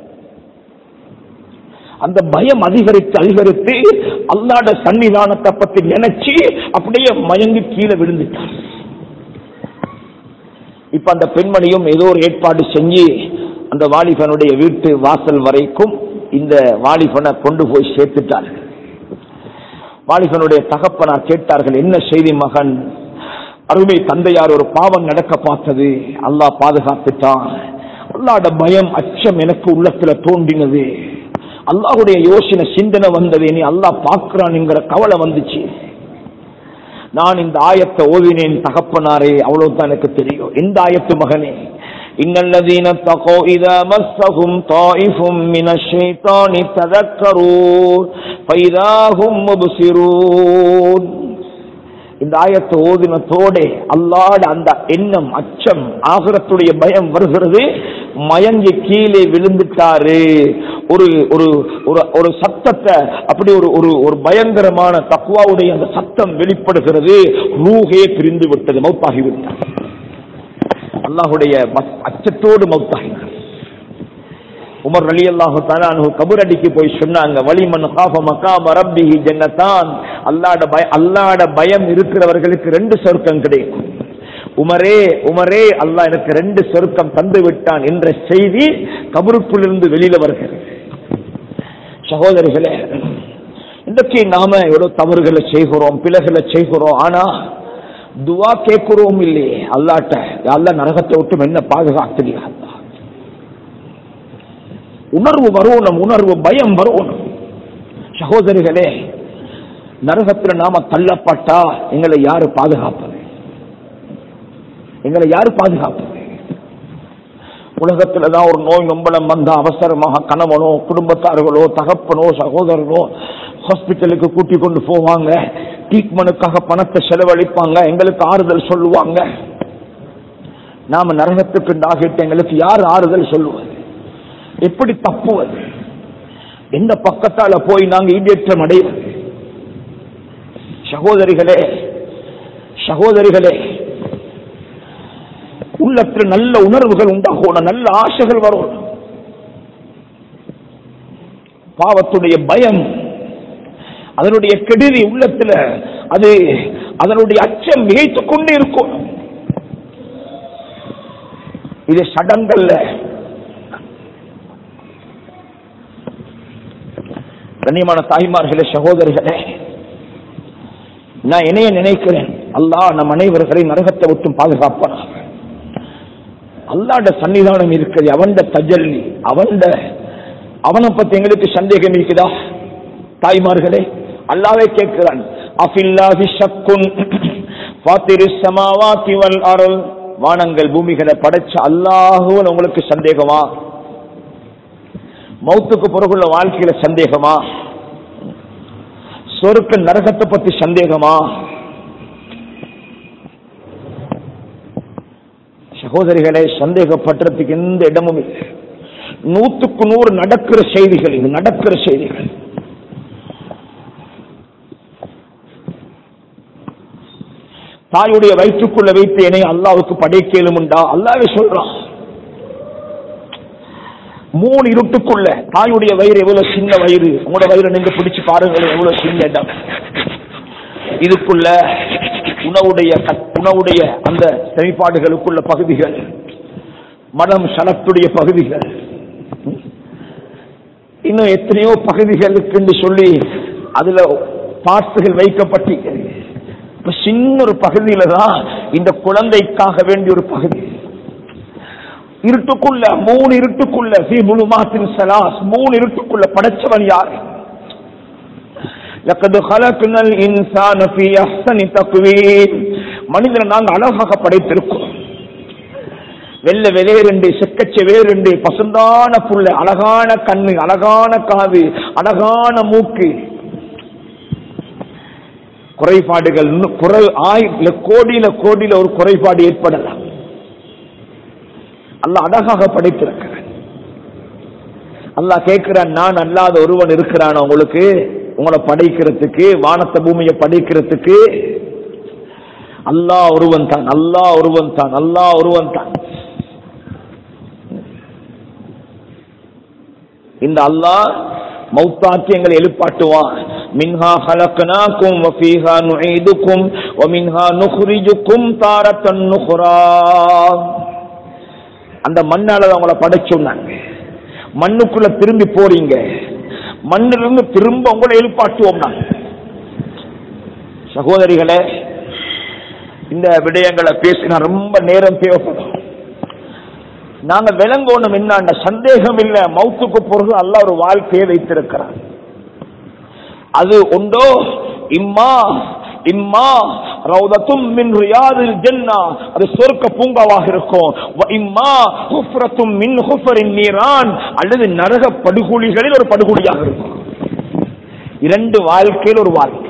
அந்த பயம் அதிகரித்து அதிகரித்து அல்லாட சன்னிதானத்தை பத்தி நினைச்சு அப்படியே மயங்கி கீழே விழுந்துட்டார் இப்ப அந்த பெண்மணியும் ஏதோ ஒரு ஏற்பாடு செஞ்சு அந்த வாலிபனுடைய வீட்டு வாசல் வரைக்கும் இந்த வாலிபனை கொண்டு போய் சேர்த்துட்டார்கள் வாலிபனுடைய தகப்பனார் கேட்டார்கள் என்ன செய்தி மகன் அருமை தந்தையார் ஒரு பாவம் நடக்க பார்த்தது அல்லாஹ் பாதுகாத்துட்டான் அல்லாட பயம் அச்சம் எனக்கு உள்ளத்துல தோன்றினது அல்லாஹுடைய யோசனை சிந்தனை வந்தது நீ அல்லாஹ் பார்க்கிறான்ங்கிற கவலை வந்துச்சு நான் இந்த ஆயத்தை ஓதினேன் தகப்பனாரே அவ்வளவுதான் எனக்கு தெரியும் இந்த ஆயத்து மகனே إن الذين اتقوا إذا مسهم طائف من الشيطان تذكروا فإذا هم مبصرون இந்த ஆயத்தை ஓதினத்தோட அல்லாட அந்த எண்ணம் அச்சம் ஆகரத்துடைய பயம் வருகிறது மயங்கி கீழே விழுந்துட்டாரு ஒரு ஒரு ஒரு ஒரு சத்தத்தை அப்படி ஒரு ஒரு ஒரு பயங்கரமான தக்குவாவுடைய அந்த சத்தம் வெளிப்படுகிறது ரூஹே பிரிந்து விட்டது மௌத்தாகி விட்டார் அல்லாஹுடைய அச்சத்தோடு மௌத்தாகினார் உமர் அலி அல்லாஹு தாலானு கபுரடிக்கு போய் சொன்னாங்க வலிமன் காஃப மகாம ரப்பிஹி ஜன்னதான் அல்லாட பய அல்லாட பயம் இருக்கிறவர்களுக்கு ரெண்டு சொர்க்கம் கிடைக்கும் உமரே உமரே அல்லாஹ் எனக்கு ரெண்டு சொர்க்கம் தந்து விட்டான் என்ற செய்தி கபருக்குள்ளிருந்து வெளியில வருகிறது சகோதரிகளே இன்றைக்கு நாம எவ்வளவு தவறுகளை செய்கிறோம் பிழைகளை செய்கிறோம் ஆனா துவா கேட்கிறோம் இல்லையே அல்லாட்ட அல்ல நரகத்தை விட்டு என்ன பாதுகாத்துலையா உணர்வு வரணும் உணர்வு பயம் வரணும் சகோதரிகளே நரகத்தில் நாம தள்ளப்பட்டா எங்களை யாரு பாதுகாப்பது எங்களை யாரு பாதுகாப்பது உலகத்துல தான் ஒரு நோய் நொம்பலம் வந்தா அவசரமாக கணவனோ குடும்பத்தார்களோ தகப்பனோ சகோதரனோ ஹாஸ்பிட்டலுக்கு கூட்டி கொண்டு போவாங்க ட்ரீட்மெண்ட்டுக்காக பணத்தை செலவழிப்பாங்க எங்களுக்கு ஆறுதல் சொல்லுவாங்க நாம நரகத்துக்கு ஆகிட்டு எங்களுக்கு யார் ஆறுதல் சொல்லுவது எப்படி தப்புவது எந்த பக்கத்தால போய் நாங்க ஈடேற்றம் அடைவது சகோதரிகளே சகோதரிகளே உள்ளத்தில் நல்ல உணர்வுகள் உண்டாகணும் நல்ல ஆசைகள் வரும் பாவத்துடைய பயம் அதனுடைய கெடுதி உள்ளத்துல அது அதனுடைய அச்சம் மிகைத்துக் கொண்டே இருக்கும் இது சடங்கல்ல கண்ணியமான தாய்மார்களே சகோதரிகளே நான் இணைய நினைக்கிறேன் அல்லாஹ் நம் அனைவர்களை நரகத்தை விட்டும் பாதுகாப்பான அல்லாட சன்னிதானம் இருக்கிறது அவன்ட தஜல்லி அவன்ட அவனை பத்தி எங்களுக்கு சந்தேகம் இருக்குதா தாய்மார்களே அல்லாவே கேட்கிறான் அஃபில்லாஹி ஷக்குன் ஃபாத்திரிஸ் ஸமாவாத்தி வல் அருள் வானங்கள் பூமிகளை படைச்ச அல்லாஹுவன் உங்களுக்கு சந்தேகமா மௌத்துக்கு பிறகுள்ள வாழ்க்கையில சந்தேகமா சொருக்க நரகத்தை பத்தி சந்தேகமா சகோதரிகளை சந்தேகப்படுறதுக்கு எந்த இடமும் இல்லை நூத்துக்கு நூறு நடக்கிற செய்திகள் இது நடக்கிற செய்திகள் தாயுடைய வயிற்றுக்குள்ள வைத்து என்னை அல்லாவுக்கு படைக்கலும் உண்டா அல்லாவே சொல்றான் மூணு இருட்டுக்குள்ள தாயுடைய வயிறு எவ்வளவு சின்ன வயிறு உங்களோட வயிறு நீங்க பிடிச்சு பாருங்க எவ்வளவு சின்ன இடம் இதுக்குள்ள உணவுடைய கட்- உணவுடைய அந்த செயல்பாடுகளுக்குள்ள பகுதிகள் மனம் சலத்துடைய பகுதிகள் இன்னும் எத்தனையோ பகுதிகளுக்கு என்று சொல்லி அதுல பார்ட்ஸுகள் வைக்கப்பட்டிருக்கிறது இப்ப சின்ன ஒரு பகுதியில தான் இந்த குழந்தைக்காக வேண்டிய ஒரு பகுதி இருட்டுக்குள்ள மூணு இருட்டுக்குள்ள ஃபீ முழுமாத்தின் சலாஸ் மூணு இருட்டுக்குள்ள படைச்சவன் யார் لقد خلقنا الانسان في احسن تقويم மனிதனை நாங்க அழகாக படைத்திருக்கோம் வெள்ள வெளியேறண்டு செக்கச்ச வேறுண்டு பசுந்தான புள்ள அழகான கண்ணு அழகான காது அழகான மூக்கு குறைபாடுகள் இன்னும் குறை ஆயிர கோடியில கோடியில ஒரு குறைபாடு ஏற்படலாம் அல்ல அழகாக படைத்திருக்கிறார் அல்லாஹ் கேட்கிறான் நான் அல்லாத ஒருவன் இருக்கிறான் உங்களுக்கு உங்களை படைக்கிறதுக்கு வானத்த பூமியை படைக்கிறதுக்கு அல்லாஹ் ஒருவன் தான் அல்லாஹ் ஒருவன் தான் அல்லாஹ் ஒருவன் தான் இந்த அல்லாஹ் மௌத்தாக்கி எங்களை எழுப்பாட்டுவான் மின்ஹா ஹலக்னாக்கும் வஃபீஹா நுஈதுக்கும் வமின்ஹா நுக்ரிஜுக்கும் தாரத்தன் நுக்ரா அந்த மண்ணால அவங்கள படைச்சோன்னாங்க மண்ணுக்குள்ள திரும்பி போறீங்க மண்ணிலிருந்து திரும்ப உங்களை எழுப்பாட்டுவோம் நான் சகோதரிகளே இந்த விடயங்களை பேசினா ரொம்ப நேரம் தேவைப்படும் நாங்க விளங்கணும் என்ன சந்தேகம் இல்ல மௌத்துக்கு பிறகு அல்ல ஒரு வாழ்க்கையை வைத்திருக்கிறார் அது உண்டோ இம்மா இம்மா ரௌதத்தும் மின் ரியாதில் ஜன்னா அது சொர்க்க பூங்காவாக இருக்கும் வ இம்மா ஹுஃப்ரத்தும் மின் ஹுஃபரின் நீரான் அல்லது நரக படுகொலிகளில் ஒரு படுகொலியாக இருக்கும் இரண்டு வாழ்க்கையில் ஒரு வாழ்க்கை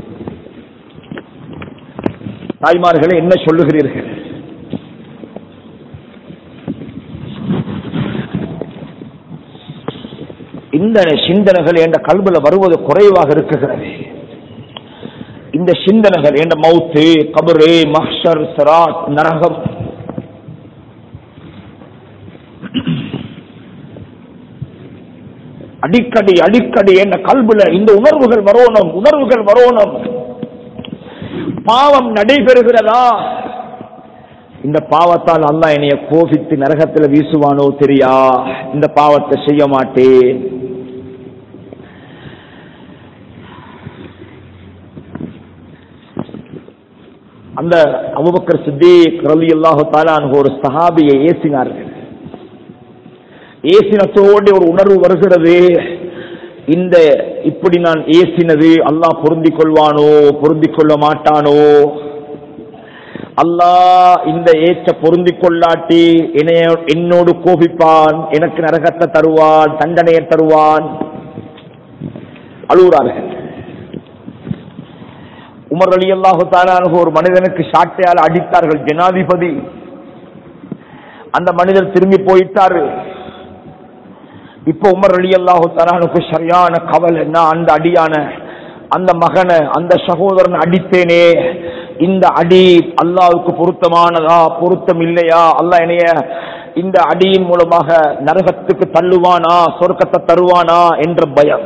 தாய்மார்களே என்ன சொல்லுகிறீர்கள் இந்த சிந்தனைகள் என்ற கல்வில வருவது குறைவாக இருக்குகிறது இந்த சிந்தனைகள் என்ற மௌத்து கபரு மஹ்ஷர் சிராத் நரகம் அடிக்கடி அடிக்கடி என்ற கல்வில இந்த உணர்வுகள் வரணும் உணர்வுகள் வரணும் பாவம் நடைபெறுகிறதா இந்த பாவத்தால் அல்லாஹ் என்னைய கோபித்து நரகத்தில் வீசுவானோ தெரியா இந்த பாவத்தை செய்ய மாட்டேன் அந்த அபுபக்கர் சித்திக் ரலி அல்லாஹு தாலான் ஒரு சஹாபியை ஏசினார்கள் ஏசினத்தோடு ஒரு உணர்வு வருகிறது இந்த இப்படி நான் ஏசினது அல்லாஹ் பொருந்திக் கொள்வானோ பொருந்திக் கொள்ள மாட்டானோ அல்லாஹ் இந்த ஏச்ச பொருந்திக் கொள்ளாட்டி என்னைய என்னோடு கோபிப்பான் எனக்கு நரகத்தை தருவான் தண்டனையை தருவான் அழுகுறார்கள் உமர் அலி அல்லாஹு தாலானு ஒரு மனிதனுக்கு சாட்டையால் அடித்தார்கள் ஜனாதிபதி அந்த மனிதர் திரும்பி போயிட்டாரு இப்ப உமர் அலி அல்லாஹு தாலானுக்கு சரியான கவலை நான் அந்த அடியான அந்த மகனை அந்த சகோதரன் அடித்தேனே இந்த அடி அல்லாவுக்கு பொருத்தமானதா பொருத்தம் இல்லையா அல்லாஹ் என்னைய இந்த அடியின் மூலமாக நரகத்துக்கு தள்ளுவானா சொர்க்கத்தை தருவானா என்ற பயம்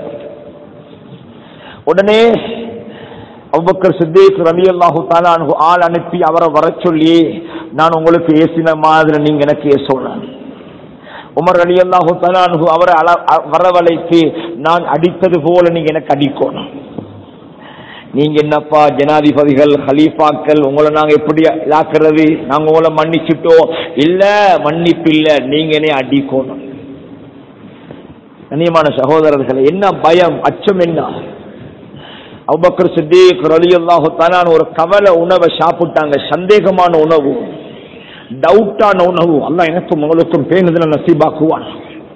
உடனே அபுபக்கர் சித்தீக் ரவி அல்லாஹு தாலானு ஆள் அனுப்பி அவரை வர சொல்லி நான் உங்களுக்கு ஏசின மாதிரி நீங்க எனக்கு ஏசோன உமர் அலி அல்லாஹு தாலானு அவரை அள அ- வரவழைத்து நான் அடித்தது போல நீங்க எனக்கு அடிக்கணும் நீங்க என்னப்பா ஜனாதிபதிகள் ஹலீஃபாக்கள் உங்களை நாங்க எப்படி இதாக்குறது நாங்க உங்களை மன்னிச்சுட்டோம் இல்ல மன்னிப்பு இல்ல நீங்க என்னை அடிக்கணும் கண்ணியமான சகோதரர்களே என்ன பயம் அச்சம் என்ன அபுபக்கர் சித்திக் ரலியல்லாஹு தஆலான் ஒரு கவலை உணவை சாப்பிட்டாங்க சந்தேகமான உணவு டவுட்டான உணவு அல்லாஹ் எனக்கும் உங்களுக்கும் பேணுதல நசீபாக்குவான்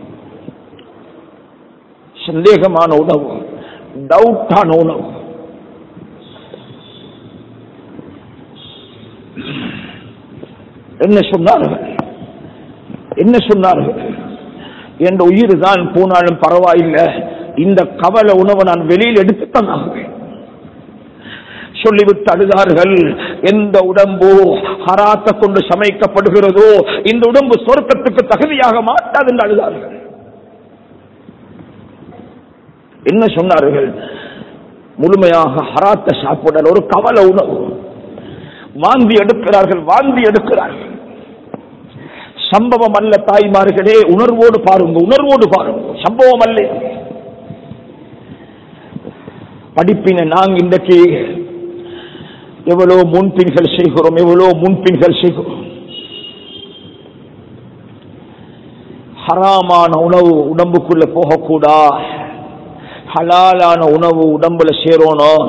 சந்தேகமான உணவு டவுட்டான உணவு என்ன சொன்னார்கள் என்ன சொன்னார்கள் என் உயிர் தான் போனாலும் பரவாயில்லை இந்த கவலை உணவை நான் வெளியில் எடுத்துத்தான் ஆகுவேன் சொல்லிவிட்டு அழுதார்கள் எந்த உடம்பு ஹராத்த கொண்டு சமைக்கப்படுகிறதோ இந்த உடம்பு சொர்க்கத்துக்கு தகுதியாக மாட்டாது என்று அழுதார்கள் என்ன சொன்னார்கள் முழுமையாக ஹராத்த சாப்பிடல் ஒரு கவலை உணவு வாந்தி எடுக்கிறார்கள் வாந்தி எடுக்கிறார்கள் சம்பவம் அல்ல தாய்மார்களே உணர்வோடு பாருங்க உணர்வோடு பாருங்க சம்பவம் அல்ல படிப்பினை நாங்க இன்றைக்கு எவ்வளவு முன்பின்கள் செய்கிறோம் எவ்வளவு முன்பின்கள் செய்கிறோம் ஹராமான உணவு உடம்புக்குள்ள போகக்கூடா ஹலாலான உணவு உடம்புல சேரணும்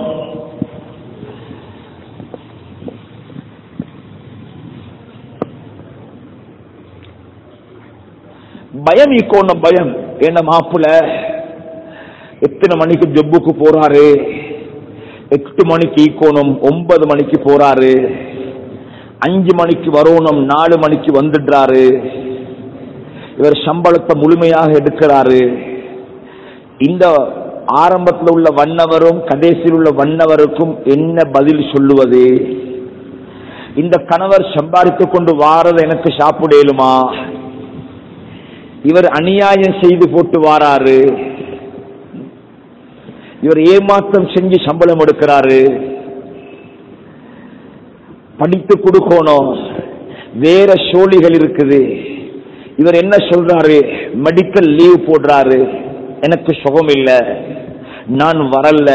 பயம் இக்கோணும் பயம் என்ன மாப்புல எத்தனை மணிக்கு ஜொப்புக்கு போறாரு எட்டு மணிக்கு ஈக்கோணும் ஒன்பது மணிக்கு போறாரு அஞ்சு மணிக்கு வரணும் நாலு மணிக்கு வந்துடுறாரு இவர் சம்பளத்தை முழுமையாக எடுக்கிறாரு இந்த ஆரம்பத்தில் உள்ள வண்ணவரும் கடைசியில் உள்ள வண்ணவருக்கும் என்ன பதில் சொல்லுவது இந்த கணவர் சம்பாதித்துக் கொண்டு வாரது எனக்கு சாப்பிடலுமா இவர் அநியாயம் செய்து போட்டு வாராரு இவர் ஏமாற்றம் செஞ்சு சம்பளம் எடுக்கிறாரு படித்து கொடுக்கணும் வேற சோழிகள் இருக்குது இவர் என்ன சொல்றாரு மெடிக்கல் லீவ் போடுறாரு எனக்கு சுகம் இல்ல நான் வரல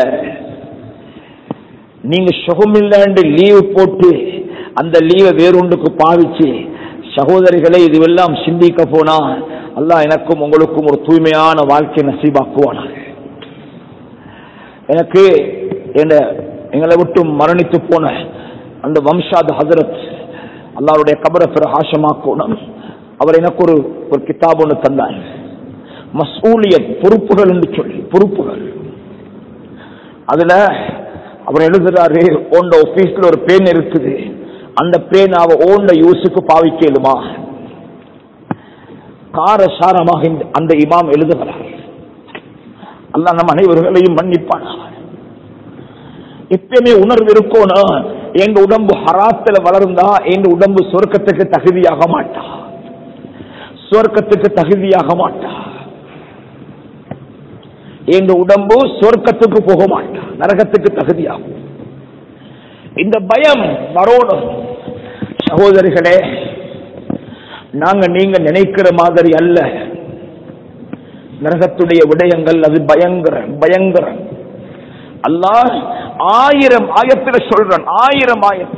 நீங்க சுகம் இல்லைன்னு லீவ் போட்டு அந்த லீவை வேறொன்றுக்கு பாவிச்சு சகோதரிகளை இதுவெல்லாம் சிந்திக்க போனா அல்லாஹ் எனக்கும் உங்களுக்கும் ஒரு தூய்மையான வாழ்க்கை நசீபாக்குவானா எனக்கு என்ன எங்களை விட்டு மரணித்து போன அந்த வம்சாத் ஹசரத் அல்லாருடைய கபரை பிரகாசமாக்கணும் அவர் எனக்கு ஒரு ஒரு கிதாப் ஒன்று தந்தார் மசூலியத் பொறுப்புகள் என்று சொல்லி பொறுப்புகள் அதுல அவர் எழுதுறாரு ஓண்ட ஆபீஸ்ல ஒரு பேன் இருக்குது அந்த பேன் அவ ஓண்ட யூஸுக்கு பாவிக்கலுமா காரசாரமாக இந்த- அந்த இமாம் எழுதுகிறார் அல்லாஹ் நம் அனைவர்களையும் மன்னிப்பான் எப்பயுமே உணர்வு இருக்கணும் எங்க உடம்பு ஹராத்துல வளர்ந்தா எங்க உடம்பு சொர்க்கத்துக்கு தகுதியாக மாட்டா சொர்க்கத்துக்கு தகுதியாக மாட்டா எங்க உடம்பு சொர்க்கத்துக்கு போக மாட்டா நரகத்துக்கு தகுதியாகும் இந்த பயம் வரணும் சகோதரிகளே நாங்க நீங்க நினைக்கிற மாதிரி அல்ல நரகத்துடைய விடயங்கள் அது பயங்கர பயங்கரம் அல்லாஹ் ஆயிரம் ஆயத்துல சொல்றான் ஆயிரம் ஆயத்தில்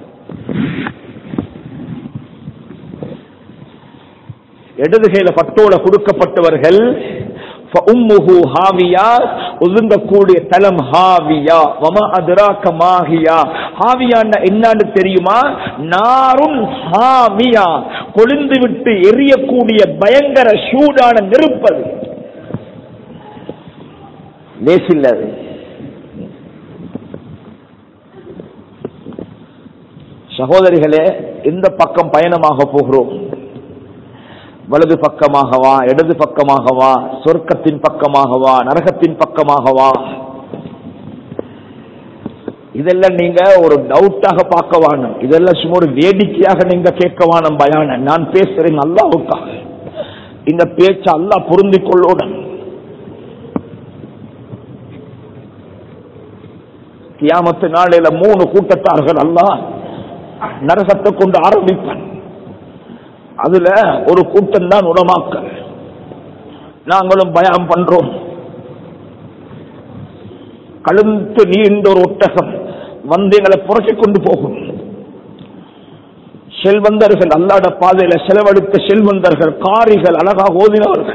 இடது கையில பட்டோல கொடுக்கப்பட்டவர்கள் فأمه ஹாவியா ஒதுங்கக்கூடிய தலம் ஹாவியா வமா அதுராக்க மாஹியா ஹாவியான்னா என்னன்னு தெரியுமா நாரும் ஹாவியா கொழுந்து விட்டு எரியக்கூடிய பயங்கர சூடான நெருப்பது லேசில்லது சகோதரிகளே எந்த பக்கம் பயணமாக போகிறோம் வலது பக்கமாகவா இடது பக்கமாகவா சொர்க்கத்தின் பக்கமாகவா நரகத்தின் பக்கமாகவா இதெல்லாம் நீங்க ஒரு டவுட்டாக பார்க்க வேணும் இதெல்லாம் சும்மா ஒரு வேடிக்கையாக நீங்க கேட்க வேணும் பயான நான் பேசுறேன் அல்லாவுக்காக இந்த பேச்ச அல்லாஹ் பொருந்திக் கொள்ளோடன் கியாமத்து நாளையில மூணு கூட்டத்தார்கள் அல்லாஹ் நரகத்தை கொண்டு ஆரம்பிப்பான் அதுல ஒரு கூட்டம் தான் உடமாக்கல் நாங்களும் பயம் பண்றோம் கழுந்து நீண்ட ஒரு ஒட்டகம் வந்து எங்களை புரட்டி கொண்டு போகும் செல்வந்தர்கள் அல்லாட பாதையில செலவழித்த செல்வந்தர்கள் காரிகள் அழகாக ஓதினவர்கள்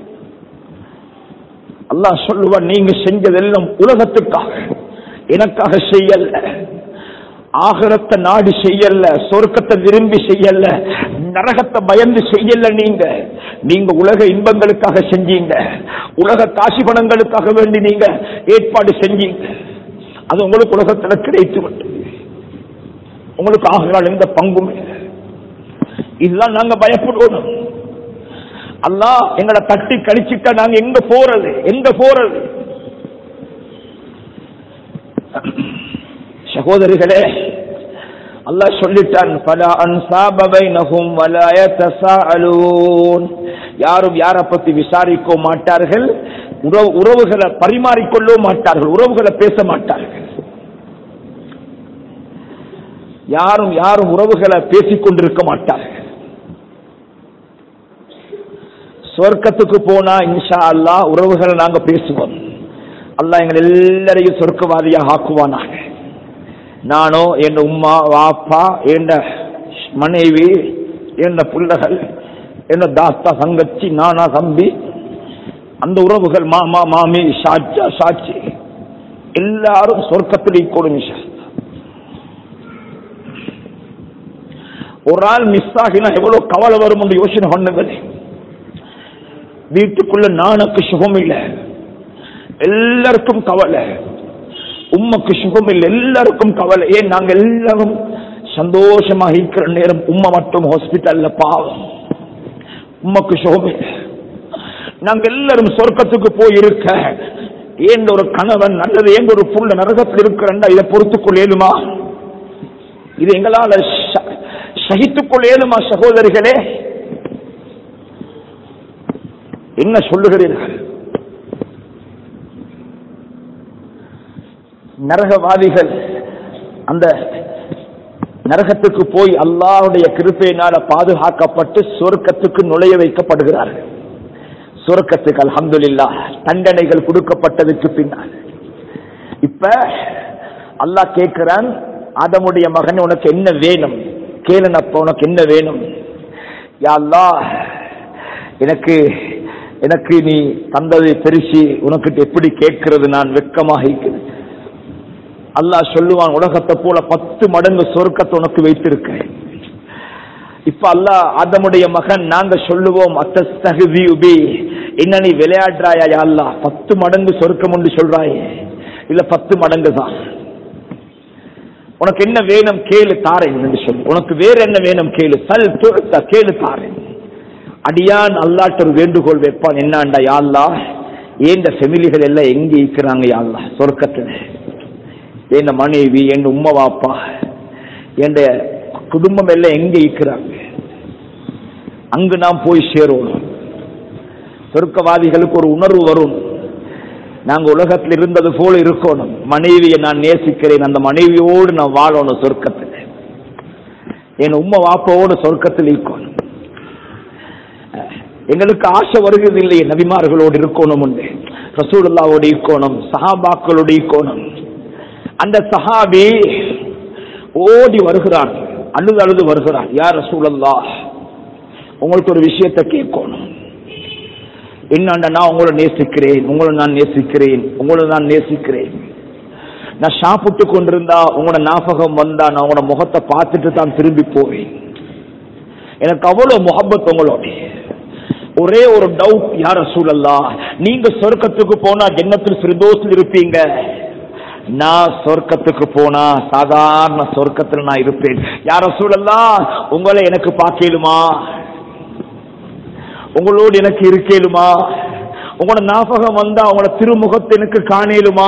அல்லாஹ் சொல்லுவான் நீங்க செஞ்சதெல்லாம் உலகத்துக்காக எனக்காக செய்யல ஆகரத்தை நாடி செய்யல சொர்க்கத்தை விரும்பி செய்யல நரகத்தை பயந்து செய்யல நீங்க நீங்க உலக இன்பங்களுக்காக செஞ்சீங்க உலக காசி பணங்களுக்காக வேண்டி நீங்க ஏற்பாடு செஞ்சீங்க அது உங்களுக்கு உலகத்துல கிடைத்து விட்டது உங்களுக்கு ஆகிறாள் எந்த பங்கும் இல்லை இதுதான் நாங்க பயப்படுவோம் அல்லாஹ் எங்களை தட்டி கழிச்சிட்டா நாங்க எங்க போறது எங்க போறது சகோதரிகளே அல்லாஹ் சொல்லிட்டான் பல அன்சாப பைனஹும் வலா யதசாஅலூன் யாரும் யாரை பத்தி விசாரிக்க மாட்டார்கள் உறவு உறவுகளை பரிமாறிக்கொள்ள மாட்டார்கள் உறவுகளை பேச மாட்டார்கள் யாரும் யாரும் உறவுகளை பேசிக் கொண்டிருக்க மாட்டார்கள் சொர்க்கத்துக்கு போனா இன்ஷா அல்லாஹ் உறவுகளை நாங்க பேசுவோம் அல்லாஹ் எங்கள் எல்லாரையும் சொர்க்கவாதியாக ஆக்குவானாக நானோ என் உம்மா வாப்பா என் மனைவி என் பிள்ளைகள் என்ன தாத்தா தங்கச்சி நானா தம்பி அந்த உறவுகள் மாமா மாமி சாச்சா சாட்சி எல்லாரும் சொர்க்கத்தில் ஈக்கோடும் இன்ஷா அல்லாஹ். ஒரு ஆள் மிஸ் ஆகினா எவ்வளவு கவலை வரும் என்று யோசனை பண்ணுங்களே வீட்டுக்குள்ள நானுக்கு சுகம் இல்லை எல்லாருக்கும் கவலை உம்மக்கு சுகம் இல்லை எல்லாருக்கும் கவலை ஏன் நாங்க எல்லாரும் சந்தோஷமா இருக்கிற நேரம் உம்மை மட்டும் ஹாஸ்பிட்டல்ல பாவம் உமக்கு சோமே நாங்க எல்லாரும் சொர்க்கத்துக்கு போய் இருக்க ஏன் ஒரு கணவன் நல்லது ஏன் ஒரு புள்ள நரகத்தில் இருக்கிறண்டா இதை பொறுத்துக் கொள்ளேலுமா இது எங்களால ச- சகித்துக் கொள்ளேலுமா சகோதரிகளே என்ன சொல்லுகிறீர்கள் நரகவாதிகள் அந்த நரகத்துக்கு போய் அல்லாஹ்வுடைய கிருப்பையினால பாதுகாக்கப்பட்டு சொர்க்கத்துக்கு நுழைய வைக்கப்படுகிறார்கள் சொர்க்கத்துக்கு அல்ஹம்துலில்லாஹ் தண்டனைகள் கொடுக்கப்பட்டதுக்கு பின்னால் இப்ப அல்லாஹ் கேட்கிறான் ஆதமுடைய மகன் உனக்கு என்ன வேணும் கேளுனப்ப உனக்கு என்ன வேணும் யா அல்லாஹ் எனக்கு எனக்கு நீ தந்ததை பெருசி உனக்கிட்ட எப்படி கேட்கிறது நான் வெட்கமாக இருக்கிறேன் அல்லாஹ் சொல்லுவான் உலகத்தை போல பத்து மடங்கு சொர்க்கத்தை உனக்கு வைத்திருக்கேன் இப்ப அல்லாஹ் ஆதமுடைய மகன் நாங்க சொல்லுவோம் அத்தஸ்தகுதி உபி என்ன நீ விளையாடுறாயா யா அல்லாஹ் பத்து மடங்கு சொர்க்கம் என்று சொல்றாயே இல்ல பத்து மடங்கு தான் உனக்கு என்ன வேணும் கேளு தாரேன் என்று சொல்லு உனக்கு வேற என்ன வேணும் கேளு சல் துழுத்த கேளு தாரேன் அடியான் அல்லாட்ட ஒரு வேண்டுகோள் வைப்பான் என்னாண்டா யா அல்லாஹ் ஏந்த ஃபெமிலிகள் எல்லாம் எங்க இருக்கிறாங்க யா அல்லாஹ் சொர்க்கத்துல என் மனைவி என் உம்மா வாப்பா என் குடும்பம் எல்லாம் எங்க இருக்கிறாங்க அங்கு நாம் போய் சேருவோம் சொர்க்கவாதிகளுக்கு ஒரு உணர்வு வரும் நாங்க உலகத்தில் இருந்தது போல இருக்கணும் மனைவியை நான் நேசிக்கிறேன் அந்த மனைவியோடு நான் வாழணும் சொர்க்கத்தில் என் உம்மா வாப்பாவோடு சொர்க்கத்தில் இருக்கணும் எங்களுக்கு ஆசை வருகிறது இல்லையே நபிமார்களோடு இருக்கணும் உண்டு ரசூலுல்லாவோடு இருக்கணும் சஹாபாக்களோடு இருக்கணும் அந்த சஹாபி ஓடி வருகிறான் அழுது அழுது வருகிறான் யார் ரசூலல்லா உங்களுக்கு ஒரு விஷயத்தை கேட்கணும் என்னண்டா நான் உங்களை நேசிக்கிறேன் உங்களை நான் நேசிக்கிறேன் உங்களை நான் நேசிக்கிறேன் நான் சாப்பிட்டு கொண்டிருந்தா உங்களோட ஞாபகம் வந்தா நான் உங்களோட முகத்தை பார்த்துட்டு தான் திரும்பி போவேன் எனக்கு அவ்வளவு முகப்பத் உங்களோட ஒரே ஒரு டவுட் யார சூழல்லா நீங்க சொர்க்கத்துக்கு போனா ஜன்னத்தில் ஃபிர்தோஸ்ல இருப்பீங்க நான் சொர்க்கத்துக்கு போனா சாதாரண சொர்க்கத்தில் நான் இருப்பேன் யார சூழல்லா உங்களை எனக்கு பார்க்கலுமா உங்களோடு எனக்கு இருக்கேலுமா உங்களோட ஞாபகம் வந்தா உங்களோட திருமுகத்தை எனக்கு காணேலுமா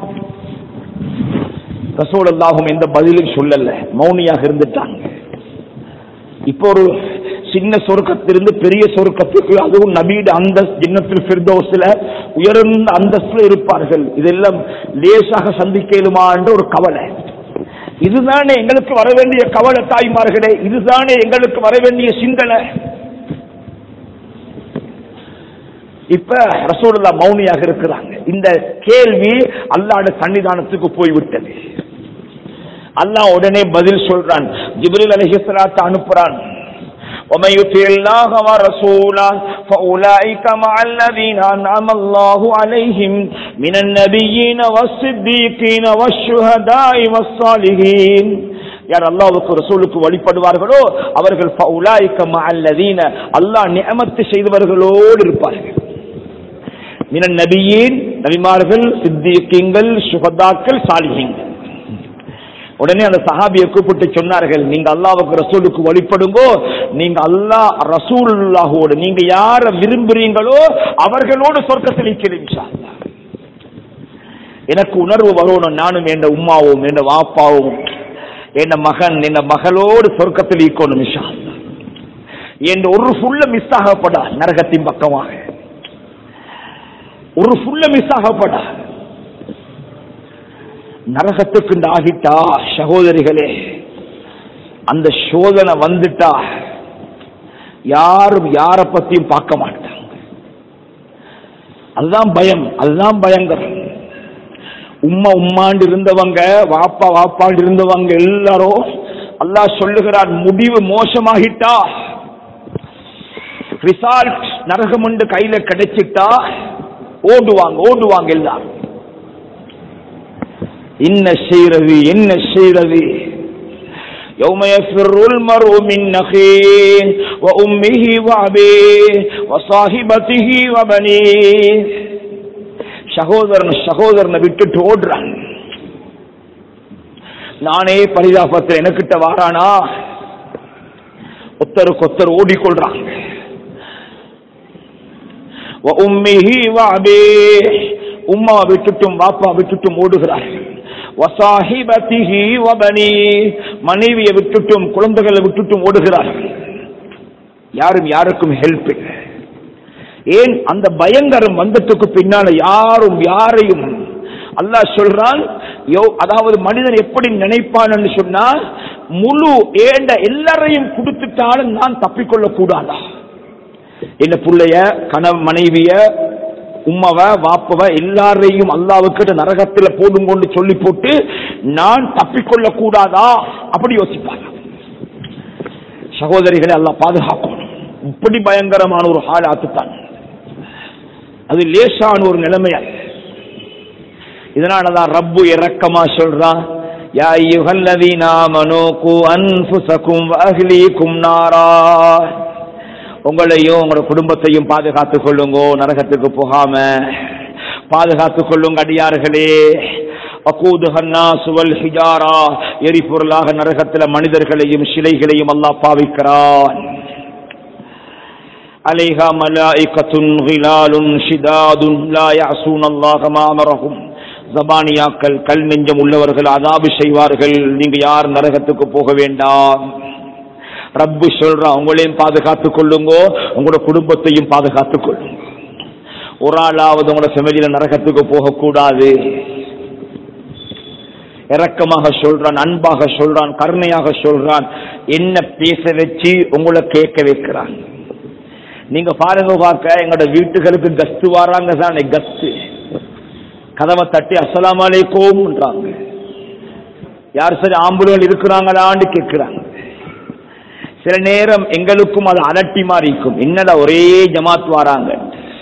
ரசூலல்லாஹும் எந்த பதிலும் சொல்லல மௌனியாக இருந்துட்டாங்க இப்போ ஒரு சின்ன சொர்க்கத்திலிருந்து பெரிய சொர்க்கத்துக்கு அதுவும் நபீட அந்த ஜின்னத்தில் ஃபிர்தோஸ்ல உயர்ந்த அந்தஸ்துல இருப்பார்கள் இதெல்லாம் லேசாக சந்திக்கலுமா என்ற ஒரு கவலை இதுதானே எங்களுக்கு வர வேண்டிய கவலை தாய்மார்களே இதுதானே எங்களுக்கு வர வேண்டிய சிந்தனை இப்ப ரசூலுல்லா மௌனியாக இருக்கிறாங்க இந்த கேள்வி அல்லாட சன்னிதானத்துக்கு போய்விட்டது அல்லாஹ் உடனே பதில் சொல்றான் ஜிப்ரில் அலைஹிஸ்ஸலாத்தை அனுப்புறான் ومن يطع الله ورسوله فأولئك مع الذين أنعم الله عليهم من النبيين والصديقين والشهداء والصالحين யார் அல்லாவுக்கு ரசூலுக்கு வழிபடுவார்களோ அவர்கள் ஃபவுலாயிக மஅல்லதீன அல்லாஹ் நிஅமத்து செய்தவர்களோடு இருப்பார்கள் மினன் நபியின் நபிமார்கள் சித்திகீங்கள் சுகதாக்கள் சாலிஹீங்கள் உடனே அந்த சஹாபியை கூப்பிட்டு சொன்னார்கள் நீங்க அல்லாவுக்கு ரசூலுக்கு வழிபடுங்கோ நீங்க அல்லாஹ் ரசூலுல்லாஹோடு நீங்க யார விரும்புறீங்களோ அவர்களோடு சொர்க்கத்தில் இருக்கிறீங்க இன்ஷா அல்லாஹ். எனக்கு உணர்வு வரணும் நானும் என் உம்மாவும் என் வாப்பாவும் என் மகன் என் மகளோடு சொர்க்கத்தில் இருக்கணும் இன்ஷா அல்லாஹ். என் ஒரு ஃபுல்ல மிஸ் ஆகப்படா நரகத்தின் பக்கமாக ஒரு ஃபுல்ல மிஸ் ஆகப்படா நரகத்துக்கு ஆகிட்டா சகோதரிகளே அந்த சோதனை வந்துட்டா யாரும் யார பத்தியும் பார்க்க மாட்டாங்க அதுதான் பயம் அதுதான் பயங்கரம் உம்மா உம்மாண்டு இருந்தவங்க வாப்பா வாப்பாண்டு இருந்தவங்க எல்லாரும் அல்லாஹ் சொல்லுகிறான் முடிவு மோசமாகிட்டா ரிசால்ட் நரகம் உண்டு கையில கிடைச்சிட்டா ஓடுவாங்க ஓடுவாங்க எல்லாரும் என்ன செய்யறது என்ன செய்யறது يوم يفر المرء من أخيه وأمه وأبيه وصاحبته وبنيه சகோதரன் சகோதரனை விட்டுட்டு ஓடுறான் நானே பரிதாபத்தில் எனக்கிட்ட வாரானா ஒத்தருக்கு ஒத்தர் ஓடிக்கொள்றாங்க உம்மிஹி வஅபீ உம்மா விட்டுட்டும் வாப்பா விட்டுட்டும் ஓடுகிறார்கள் வசாஹிபதிஹி வபனி மனைவியை விட்டுட்டும் குழந்தைகளை விட்டுட்டும் ஓடுகிறார்கள் யாரும் யாருக்கும் ஹெல்ப் இல்லை ஏன் அந்த பயங்கரம் வந்ததுக்கு பின்னால யாரும் யாரையும் அல்லாஹ் சொல்றான் யோ அதாவது மனிதன் எப்படி நினைப்பான்னு சொன்னா முழு ஏண்ட எல்லாரையும் கொடுத்துட்டாலும் நான் தப்பிக்கொள்ள கூடாதா என்ன புள்ளைய கணவன் மனைவிய உம்மவ வாப்பவ எல்லாரையும் அல்லாவுக்கிட்ட நரகத்துல போடும் கொண்டு சொல்லி போட்டு நான் தப்பிக்கொள்ள கூடாதா அப்படி யோசிப்பாங்க சகோதரிகளை அல்லாஹ் பாதுகாக்கணும் இப்படி பயங்கரமான ஒரு ஹாலாத்து தான் அது லேசான ஒரு நிலைமை அல்ல இதனாலதான் ரப்பு இறக்கமா சொல்றான் யா அய்யுஹல்லதீன ஆமனூ கு அன்ஃபுஸகும் வ அஹ்லீகும் நாரா உங்களையும் உங்களோட குடும்பத்தையும் பாதுகாத்துக் கொள்ளுங்கோ நரகத்துக்கு போகாம பாதுகாத்துக் கொள்ளுங்க அடியார்களே அகூதுஹன்னா சுவல் ஹிஜாரா எரிபொருளாக நரகத்துல மனிதர்களையும் சிலைகளையும் அல்லாஹ் பாவிக்கிறான் عليها ملائكة غلال شداد لا يعصون الله ما أمرهم ஜபானியாக்கள் கல் நெஞ்சம் உள்ளவர்கள் அதாபு செய்வார்கள் நீங்க யார் நரகத்துக்கு போக வேண்டாம் ரப்பு சொல்றா உங்களையும் பாதுகாத்துக் கொள்ளுங்கோ உங்களோட குடும்பத்தையும் பாதுகாத்துக் கொள்ளுங்க ஒரு ஆளாவது உங்களோட ஃபெமிலியில நரகத்துக்கு போகக்கூடாது இரக்கமாக சொல்றான் அன்பாக சொல்றான் கருணையாக சொல்றான் என்ன பேச வச்சு உங்களை கேட்க வைக்கிறான் நீங்க பாருங்க பார்க்க எங்களோட வீட்டுகளுக்கு கஸ்து வராங்க தானே கஸ்து கதவை தட்டி அஸ்ஸலாமு அலைக்கும்ன்றாங்க யார் சரி ஆம்புலங்கள் இருக்கிறாங்களான்னு கேட்கிறாங்க சில நேரம் எங்களுக்கும் அது அலட்டி மாதிரி இருக்கும் என்னடா ஒரே ஜமாத் வராங்க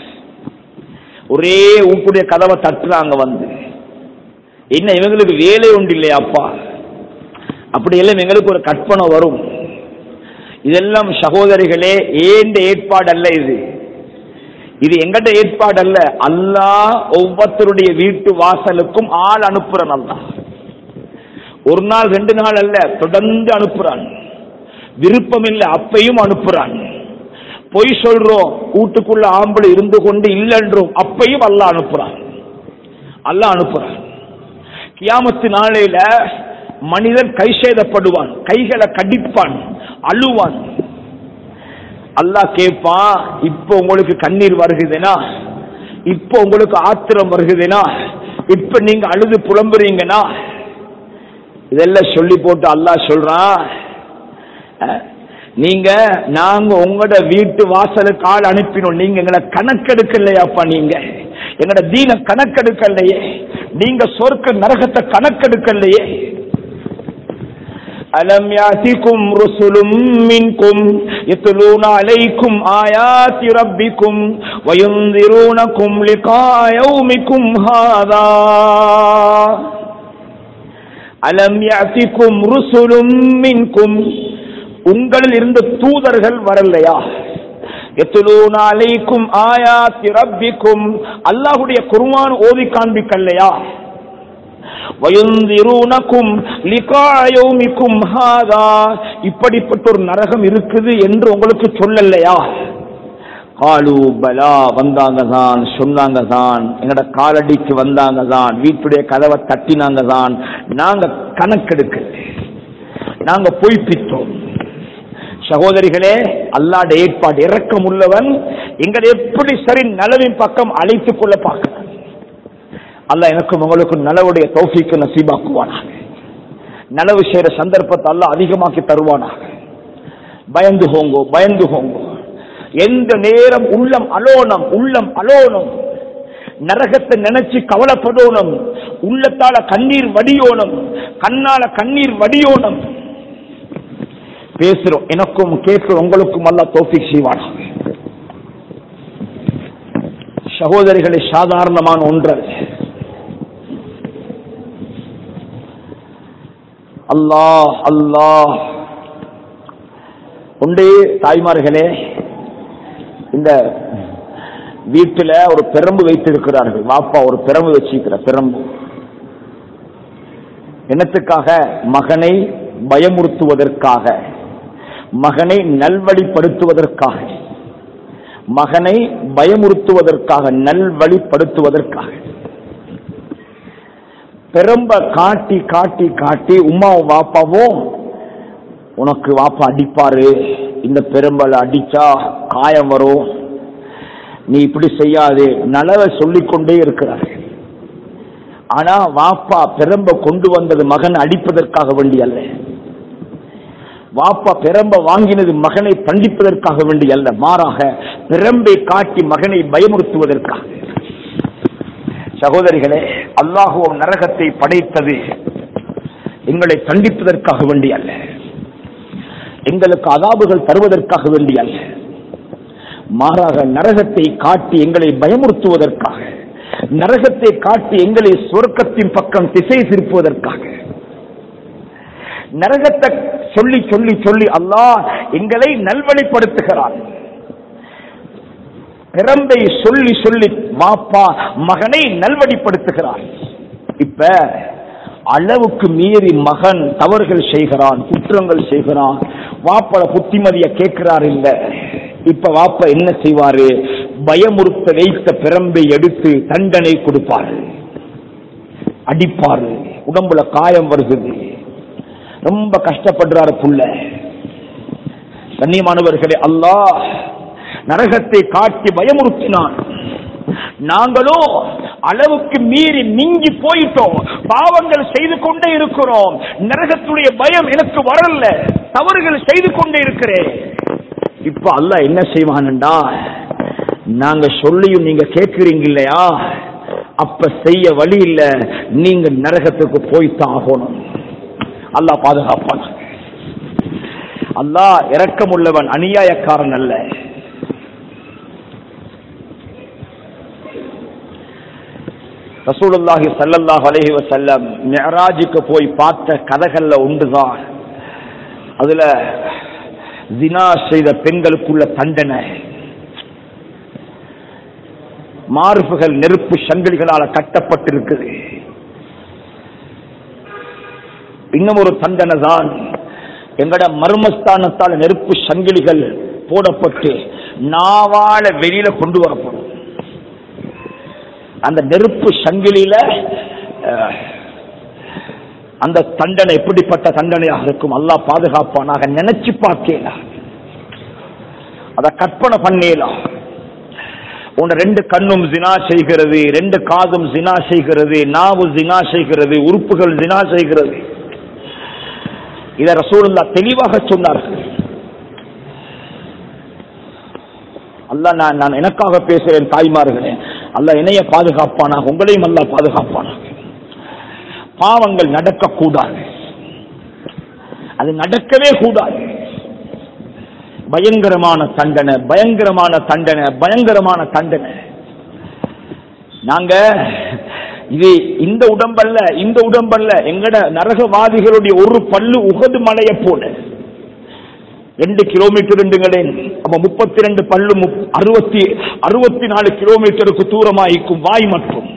ஒரே ஊப்புடைய கதவை தட்டுறாங்க வந்து என்ன இவங்களுக்கு வேலை உண்டு இல்லையா அப்பா அப்படி எல்லாம் எங்களுக்கு ஒரு கற்பனை வரும் இதெல்லாம் சகோதரிகளே ஏந்த ஏற்பாடு அல்ல இது இது எங்கட ஏற்பாடு அல்ல அல்லாஹ் ஒவ்வொருத்தருடைய வீட்டு வாசலுக்கும் ஆள் அனுப்புறான் அல்லாஹ் ஒரு நாள் ரெண்டு நாள் அல்ல தொடர்ந்து அனுப்புறான் விருப்பம் இல்லை அப்பையும் அனுப்புறான் பொய் சொல்றோம் வீட்டுக்குள்ள ஆம்பளை இருந்து கொண்டு இல்லைன்றோம் அப்பையும் அல்லாஹ் அனுப்புறான் அல்லாஹ் அனுப்புறான் கியாமத்து நாளையில மனிதன் கை சேதப்படுவான் கைகளை கடிப்பான் அழுவான் அல்லாஹ் கேட்பான் இப்போ உங்களுக்கு கண்ணீர் வருகுதுன்னா இப்போ உங்களுக்கு ஆத்திரம் வருகுதுன்னா இப்ப நீங்க அழுது புலம்புறீங்கன்னா இதெல்லாம் சொல்லி போட்டு அல்லாஹ் சொல்றான் அஹ், நீங்க நாங்க உங்களோட வீட்டு வாசலுக்கு ஆள் அனுப்பினோம் நீங்க எங்களை கணக்கெடுக்கலையாப்பா நீங்க எங்களோட தீன கணக்கெடுக்கலையே நீங்க சொர்க்க நரகத்தை கணக்கெடுக்கலையே ألم يأتكم رسل منكم يتلون عليكم آيات ربكم وينذرونكم لقاء يومكم هذا ألم يأتكم رسل منكم உங்களில் இருந்த தூதர்கள் வரலையா எத்துலூன அலைக்கும் ஆயாத்தி ரப்பிக்கும் அல்லாஹுடைய குர்ஆன் ஓதி காண்பிக்கல்லையா வயுந்திரூனக்கும் லிகாயோமிக்கும் ஹாதா இப்படிப்பட்ட ஒரு நரகம் இருக்குது என்று உங்களுக்கு சொல்லலையா காலு பலா வந்தாங்க தான் சொன்னாங்க தான் எங்கட காலடிக்கு வந்தாங்க தான் வீட்டுடைய கதவை தட்டினாங்க தான் நாங்க கணக்கெடுக்க நாங்க பொய்ப்பித்தோம் சகோதரிகளே அல்லாட ஏற்பாடு இறக்கம் உள்ளவன் எங்களை எப்படி சரி நலவின் பக்கம் அழைத்துக் கொள்ள பார்க்கிறான் அல்லாஹ் எனக்கும் உங்களுக்கும் நலவுடைய தௌஃபீக்கு நசீபாக்குவானாக நலவு செய்யற சந்தர்ப்பத்தை அல்லாஹ் அதிகமாக்கி தருவானாக பயந்து ஹோங்கோ பயந்து ஹோங்கோ எந்த நேரம் உள்ளம் அலோனம் உள்ளம் அலோனம் நரகத்தை நினைச்சு கவலைப்படோனும் உள்ளத்தால கண்ணீர் வடியோனும் கண்ணால கண்ணீர் வடியோனும் பேசுறோம் எனக்கும் கேட்கிற உங்களுக்கும் அல்ல தோஃபிக் செய்வானாக சகோதரிகளை சாதாரணமான ஒன்றல்ல அல்லாஹ் அல்லாஹ் உண்டே தாய்மார்களே இந்த வீட்டுல ஒரு பெரம்பு வைத்திருக்கிறார்கள் வாப்பா ஒரு பெரம்பு வச்சிருக்கிற பெரம்பு என்னத்துக்காக மகனை பயமுறுத்துவதற்காக மகனை நல்வழிப்படுத்துவதற்காக மகனை பயமுறுத்துவதற்காக நல்வழிப்படுத்துவதற்காக பெரும்ப காட்டி காட்டி காட்டி உமாவும் வாப்பாவும் உனக்கு வாப்பா அடிப்பாரு இந்த பெரும்பல அடிச்சா காயம் வரும் நீ இப்படி செய்யாது நலவை சொல்லிக்கொண்டே இருக்கிறார் ஆனா வாப்பா பெரம்ப கொண்டு வந்தது மகன் அடிப்பதற்காக வேண்டி அல்ல வாப்பா பெரம்ப வாங்கினது மகனை தண்டிப்பதற்காக வேண்டி அல்ல மாறாக பெரம்பை காட்டி மகனை பயமுறுத்துவதற்காக சகோதரிகளே அல்லாஹுவ நரகத்தை படைத்தது எங்களை தண்டிப்பதற்காக வேண்டி அல்ல எங்களுக்கு அதாபுகள் தருவதற்காக வேண்டி அல்ல மாறாக நரகத்தை காட்டி எங்களை பயமுறுத்துவதற்காக நரகத்தை காட்டி எங்களை சொர்க்கத்தின் பக்கம் திசை திருப்புவதற்காக நரகத்தை சொல்லி சொல்லி சொல்லி அல்லாஹ் எங்களை நல்வழிப்படுத்துகிறான் பிறந்தை சொல்லி சொல்லி மாப்பா மகனை நல்வழிப்படுத்துகிறான் இப்ப அளவுக்கு மீறி மகன் தவறுகள் செய்கிறான் குற்றங்கள் செய்கிறான் வாப்பட புத்திமதிய கேட்கிறார் இல்ல இப்ப வாப்பா என்ன செய்வாரு பயமுறுத்த வைத்த பிறம்பை எடுத்து தண்டனை கொடுப்பாரு அடிப்பாரு உடம்புல காயம் வருகிறது ரொம்ப கஷ்டப்படுறாரு புள்ள கண்ணியமானவர்களே அல்லாஹ் நரகத்தை காட்டி பயமுறுத்தினான் நாங்களோ அளவுக்கு மீறி மிஞ்சி போயிட்டோம் பாவங்கள் செய்து கொண்டே இருக்கிறோம் நரகத்துடைய பயம் எனக்கு வரல தவறுகள் செய்து கொண்டே இருக்கிறேன் இப்ப அல்லாஹ் என்ன செய்வான்டா நாங்க சொல்லியும் நீங்க கேட்கிறீங்க இல்லையா அப்ப செய்ய வழி இல்ல நீங்க நரகத்துக்கு போய்த்தான் ஆகணும் அல்லாஹ் பாதுகாப்பான் அல்லாஹ் இரக்கமுள்ளவன் அநியாயக்காரன் அல்ல ரசூலுல்லாஹி ஸல்லல்லாஹு அலைஹி வஸல்லம் மிஅராஜுக்கு போய் பார்த்த கதைகள்ல உண்டுதான் அதுல ஜினா செய்த பெண்களுக்குள்ள தண்டனை மார்புகள் நெருப்பு சங்கிலிகளால் கட்டப்பட்டிருக்குது இன்னும் ஒரு தண்டனை தான் எங்கட மர்மஸ்தானத்தால் நெருப்பு சங்கிலிகள் போடப்பட்டு நாவால வெளியில கொண்டு வரப்படும் அந்த நெருப்பு சங்கிலியில அஹ், அந்த தண்டனை எப்படிப்பட்ட தண்டனையாக இருக்கும் அல்லாஹ் பாதுகாப்பானாக நினைச்சு பார்க்கலாம் அத கற்பனை பண்ணலாம் உன் ரெண்டு கண்ணும் ஜினா செய்கிறது ரெண்டு காதும் ஜினா செய்கிறது நாவு ஜினா செய்கிறது உறுப்புகள் ஜினா செய்கிறது இத ரசூலுல்லா தெளிவாக சொன்னார்கள் அல்லாஹ் நான் நான் எனக்காக பேசுகிறேன் தாய்மார்களே அல்லாஹ் என்னைய பாதுகாப்பானாக உங்களையும் அல்லாஹ் பாதுகாப்பானாக பாவங்கள் நடக்கக்கூடாது அது நடக்கவே கூடாது பயங்கரமான தண்டனை பயங்கரமான தண்டனை பயங்கரமான தண்டனை நாங்க இது இந்த உடம்பல்ல இந்த உடம்பல்ல எங்கட நரகவாதிகளுடைய ஒரு பல்லு உகது மலைய போல ரெண்டு கிலோமீட்டர் ரெண்டுங்களேன் அப்ப முப்பத்தி ரெண்டு பல்லு முப்- அறுபத்தி அறுபத்தி நாலு கிலோமீட்டருக்கு தூரமாயிக்கும் வாய் மற்றும்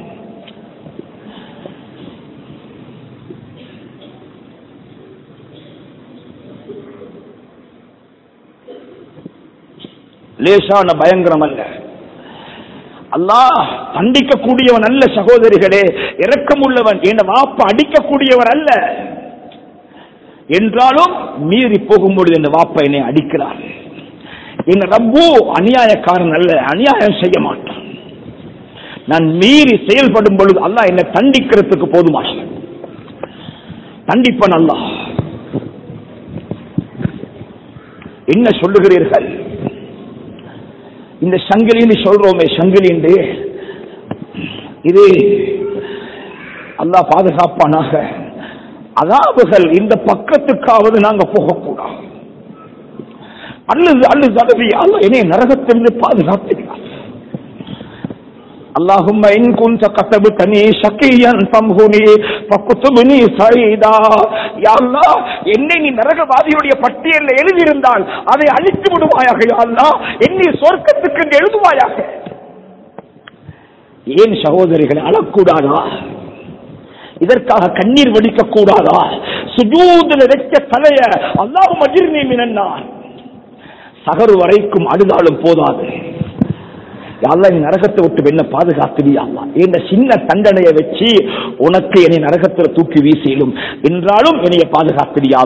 லேசான பயங்கரம் அல்ல அல்லாஹ் தண்டிக்கக்கூடியவன் அல்ல சகோதரிகளே இரக்கமுள்ளவன் என் வாப்ப அடிக்கக்கூடியவர் அல்ல என்றாலும் மீறி போகும்பொழுது இந்த வாப்பா என்னை அடிக்கிறார் என் ரப்பு அநியாயக்காரன் அல்ல அநியாயம் செய்ய மாட்டான் நான் மீறி செயல்படும் பொழுது அல்லாஹ் என்னை தண்டிக்கிறதுக்கு போதுமா தண்டிப்பன் அல்லாஹ் என்ன சொல்லுகிறீர்கள் இந்த சங்கிலின்னு சொல்றோமே சங்கிலின்று இது அல்லாஹ் பாதுகாப்பானாக அதாவுகள் இந்த பக்கத்துக்காவது நாங்க போகக்கூடாது அல்லது அல்லது தடவி அல்ல என்னை நரகத்திலிருந்து பாதுகாத்துகிறார் اللهم إن كنت كتبتني شقيا فامهني فكتبني سعيدا يا الله என்னை நீ நரகவாதியுடைய பட்டியலில் எழுதியிருந்தால் அதை அழித்து விடுவாயாக யா அல்லாஹ் என்னை சொர்க்கத்துக்கு என்று எழுதுவாயாக ஏன் சகோதரிகளை அழக்கூடாதா இதற்காக கண்ணீர் வடிக்க கூடாதா சுஜூதுல வைக்க தலைய அல்லாஹ் மஜிர்னி மினன்னார் சகரு வரைக்கும் அழுதாலும் போதாது யாழ்லா நீ நரகத்தை விட்டு என்ன பாதுகாத்துடியா இந்த சின்ன தண்டனையை வச்சு உனக்கு என்னை நரகத்துல தூக்கி வீசிடும் என்றாலும் என்னைய பாதுகாத்துடியா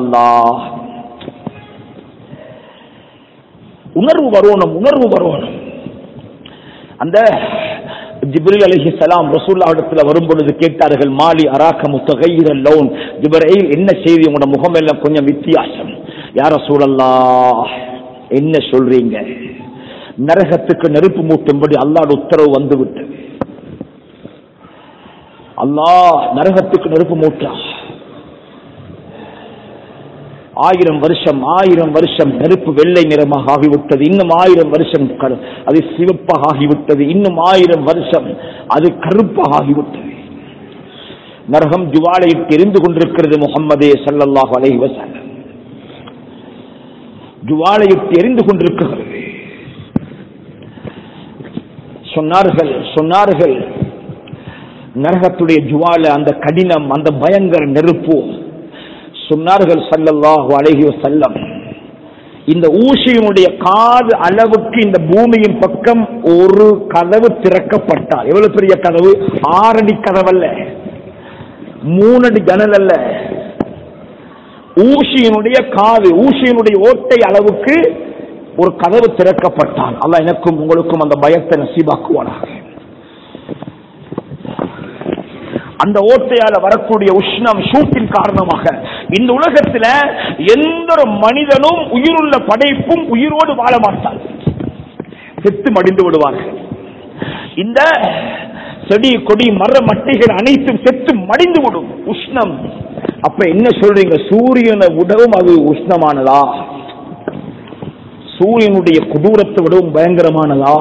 உணர்வு வரணும் உணர்வு வரணும் அந்த ஜிப்ரில் அலஹி சலாம் ரசூல்லா இடத்துல வரும் பொழுது கேட்டார்கள் மாலி அராக்க முத்தகையிர லோன் ஜிப்ரைல் என்ன செய்தி உங்களோட முகம் எல்லாம் கொஞ்சம் வித்தியாசம் யார சூழல்லா என்ன சொல்றீங்க நரகத்துக்கு நெருப்பு மூட்டும்படி அல்லாட உத்தரவு வந்து விட்டது அல்லாஹ் நரகத்துக்கு நெருப்பு மூட்டா ஆயிரம் வருஷம் ஆயிரம் வருஷம் நெருப்பு வெள்ளை நிறமாக ஆகிவிட்டது இன்னும் ஆயிரம் வருஷம் கரு- அது சிவப்பாக ஆகிவிட்டது இன்னும் ஆயிரம் வருஷம் அது கருப்பாக ஆகிவிட்டது நரகம் ஜுவாலையை தெரிந்து கொண்டிருக்கிறது முகம்மதே ஸல்லல்லாஹு அலைஹி வஸல்லம் ஜுவாலையை தெரிந்து கொண்டிருக்கிறது சொன்னார்கள் சொன்னார்கள் நரகத்துடைய ஜுவாலை அந்த கடினம் அந்த பயங்கர நெருப்பு சொன்னார்கள் ஸல்லல்லாஹு அலைஹி வஸல்லம் இந்த ஊசியினுடைய காது அளவுக்கு இந்த பூமியின் பக்கம் ஒரு கதவு திறக்கப்பட்டால் எவ்வளவு பெரிய கதவு ஆறடி கதவல்ல மூணடி ஜன்னல் அல்ல ஊசியினுடைய காது ஊசியினுடைய ஓட்டை அளவுக்கு ஒரு கதவு திறக்கப்பட்டால் அல்லாஹ் எனக்கும் உங்களுக்கும் அந்த பயத்தை நசீபாக்குவானாக அந்த ஓட்டையால வரக்கூடிய உஷ்ணம் சூட்டின் காரணமாக இந்த உலகத்துல எந்த ஒரு மனிதனும் உயிருள்ள படைப்பும் உயிரோடு வாழ மாட்டார் செத்து மடிந்து விடுவார்கள் இந்த செடி கொடி மர மட்டைகள் அனைத்தும் செத்து மடிந்து விடும் உஷ்ணம் அப்ப என்ன சொல்றீங்க சூரியனை விடவும் அது உஷ்ணமானதா சூரியனுடைய கொடூரத்தை விடவும் பயங்கரமானதா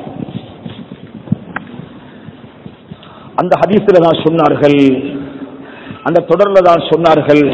அந்த ஹதீஸ்ல தான் சொன்னார்கள் அந்த தொடர்ல தான் சொன்னார்கள்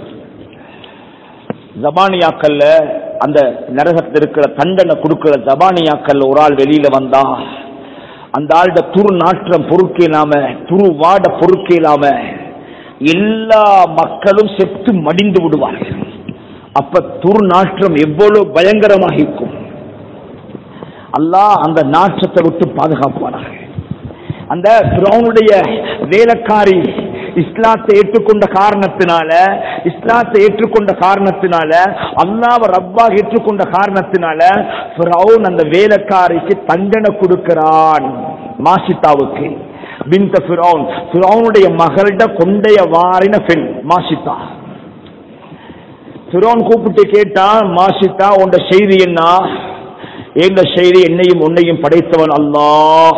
ஜபானியாக்கல்ல அந்த நரகத்தில் இருக்கிற தண்டனை கொடுக்கிற ஜபானியாக்கல்ல ஒரு ஆள் வெளியில வந்தா அந்த ஆள்ட துரு நாற்றம் பொறுக்கலாம துரு வாட பொறுக்கலாம எல்லா மக்களும் செத்து மடிந்து விடுவார்கள் அப்ப துரு நாற்றம் எவ்வளவு பயங்கரமாக இருக்கும் அல்லாஹ் அந்த நாற்றத்தை விட்டு பாதுகாப்பானாக அந்த பிரவுனுடைய வேலைக்காரி இஸ்லாத்தை ஏற்றுக்கொண்ட காரணத்தினால இஸ்லாத்தை ஏற்றுக்கொண்ட காரணத்தினால அல்லாஹ் ரப்பாக ஏற்றுக்கொண்ட காரணத்தினால பிரவுன் அந்த வேலைக்காரிக்கு தண்டனை கொடுக்கிறான் மாசித்தாவுக்கு பிந்த பிரவுன் பிரவுனுடைய மகளிட கொண்டைய வாரின பெண் மாசித்தா பிரவுன் கூப்பிட்டு கேட்டான் மாசித்தா உண்ட செய்தி என்ன எங்க செய்தி என்னையும் உன்னையும் படைத்தவன் அல்லாஹ்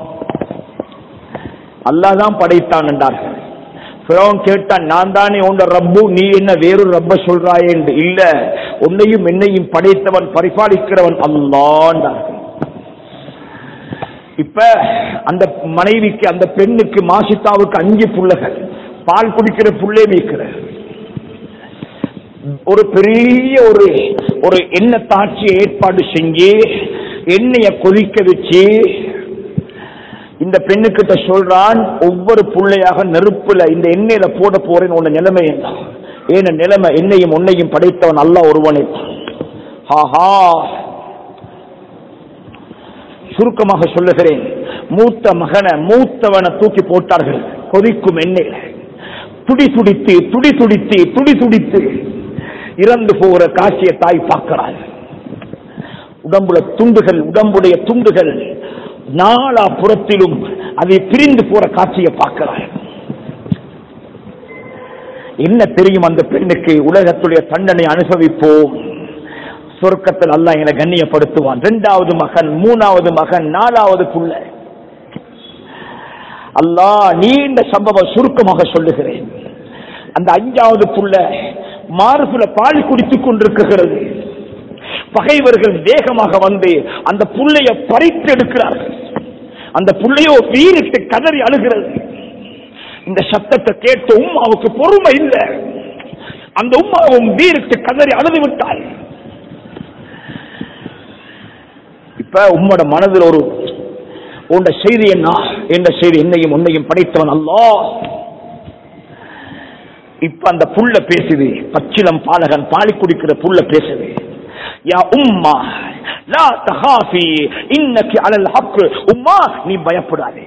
அல்லாஹ் தான் படைத்தான் என்றார்கள் பிறவன் கேட்டான் நான் தானே உண்ட ரப்பு நீ என்ன வேறொரு ரப்ப சொல்றாயே என்று இல்ல உன்னையும் என்னையும் படைத்தவன் பரிபாலிக்கிறவன் அல்லாண்டார்கள் இப்ப அந்த மனைவிக்கு அந்த பெண்ணுக்கு மாசித்தாவுக்கு அஞ்சு புள்ளைகள் பால் குடிக்கிற புள்ளே மீக்கிற ஒரு பெரிய ஒரு ஒரு எண்ணெய் தாட்சியை ஏற்பாடு செஞ்சு எண்ணெயை கொதிக்க வச்சு இந்த பெண்ணுக்கிட்ட சொல்றான் ஒவ்வொரு புள்ளையாக நெருப்புல இந்த எண்ணெயில போட போறேன் உன்ன நிலைமை என்ன ஏன நிலைமை என்னையும் உன்னையும் படைத்தவன் அல்ல ஒருவனே ஹாஹா சுருக்கமாக சொல்லுகிறேன் மூத்த மகனை மூத்தவனை தூக்கி போட்டார்கள் கொதிக்கும் எண்ணெயில துடி துடித்து துடி துடித்து துடி துடித்து இறந்து போகிற காட்சியை தாய் பார்க்கிறாள் உடம்புல துண்டுகள் உடம்புடைய துண்டுகள் நாலா புறத்திலும் அதை பிரிந்து போற காட்சியை பார்க்கிறாள் என்ன தெரியும் அந்த பெண்ணுக்கு உலகத்துடைய தண்டனை அனுபவிப்போம் சொர்க்கத்தில் அல்லாஹ் என கண்ணியப்படுத்துவான் இரண்டாவது மகன் மூணாவது மகன் நாலாவது புள்ள அல்லாஹ் நீண்ட சம்பவம் சுருக்கமாக சொல்லுகிறேன் அந்த அஞ்சாவது புள்ள மார்புல பால் குடித்துக் கொண்டிருக்கிறது பகைவர்கள் வேகமாக வந்து அந்த புள்ளைய பறித்து எடுக்கிறார்கள் அந்த புள்ளையோ வீரிட்டு கதறி அழுகிறது இந்த சத்தத்தை கேட்டு உம்மாவுக்கு பொறுமை இல்லை அந்த உம்மாவும் வீரிட்டு கதறி அழுது விட்டாள் இப்ப உம்மோட மனதில் ஒரு உண்ட செய்தி என்ன என்ற செய்தி என்னையும் உன்னையும் படைத்தவன் அல்லா இப்ப அந்த புள்ள பேசுது பச்சிலம் பாலகன் பாலி குடிக்கிற புள்ள பேசுது யா உம்மா லா தஹாஃபி இன்னக்கி அலல் ஹக் உம்மா நீ பயப்படாதே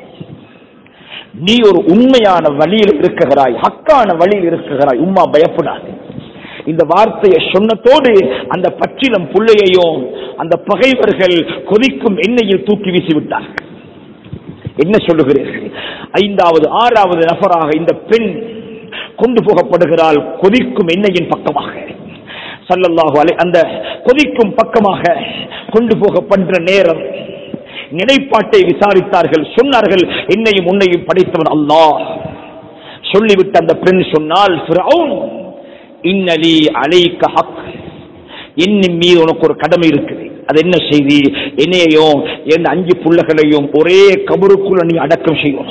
நீ ஒரு உண்மையான வழியில் இருக்குகிறாய் ஹக்கான வழியில் இருக்குகிறாய் உம்மா பயப்படாதே இந்த வார்த்தையை சொன்னதோடு அந்த பச்சிலம் புள்ளையையும் அந்த பகைவர்கள் கொதிக்கும் எண்ணெயில் தூக்கி வீசி விட்டார்கள் என்ன சொல்லுகிறீர்கள் ஐந்தாவது ஆறாவது நபராக இந்த பெண் கொண்டு போகப்படுகிறாள் கொதிக்கும் எண்ணெயின் பக்கமாக சல்லல்லாஹு அலை அந்த கொதிக்கும் பக்கமாக கொண்டு போகப்படுற நேரம் நிலைப்பாட்டை விசாரித்தார்கள் சொன்னார்கள் என்னையும் உன்னையும் படைத்தவன் அல்லாஹ் சொல்லிவிட்டு அந்த பெண் சொன்னால் ஃபிரௌன் இன்னலி அலைக்க ஹக் என்னின் மீது உனக்கு ஒரு கடமை இருக்குது அது என்ன செய்தி என்னையையும் என் அஞ்சு புள்ளகளையும் ஒரே கபருக்குள்ள நீ அடக்கம் செய்யணும்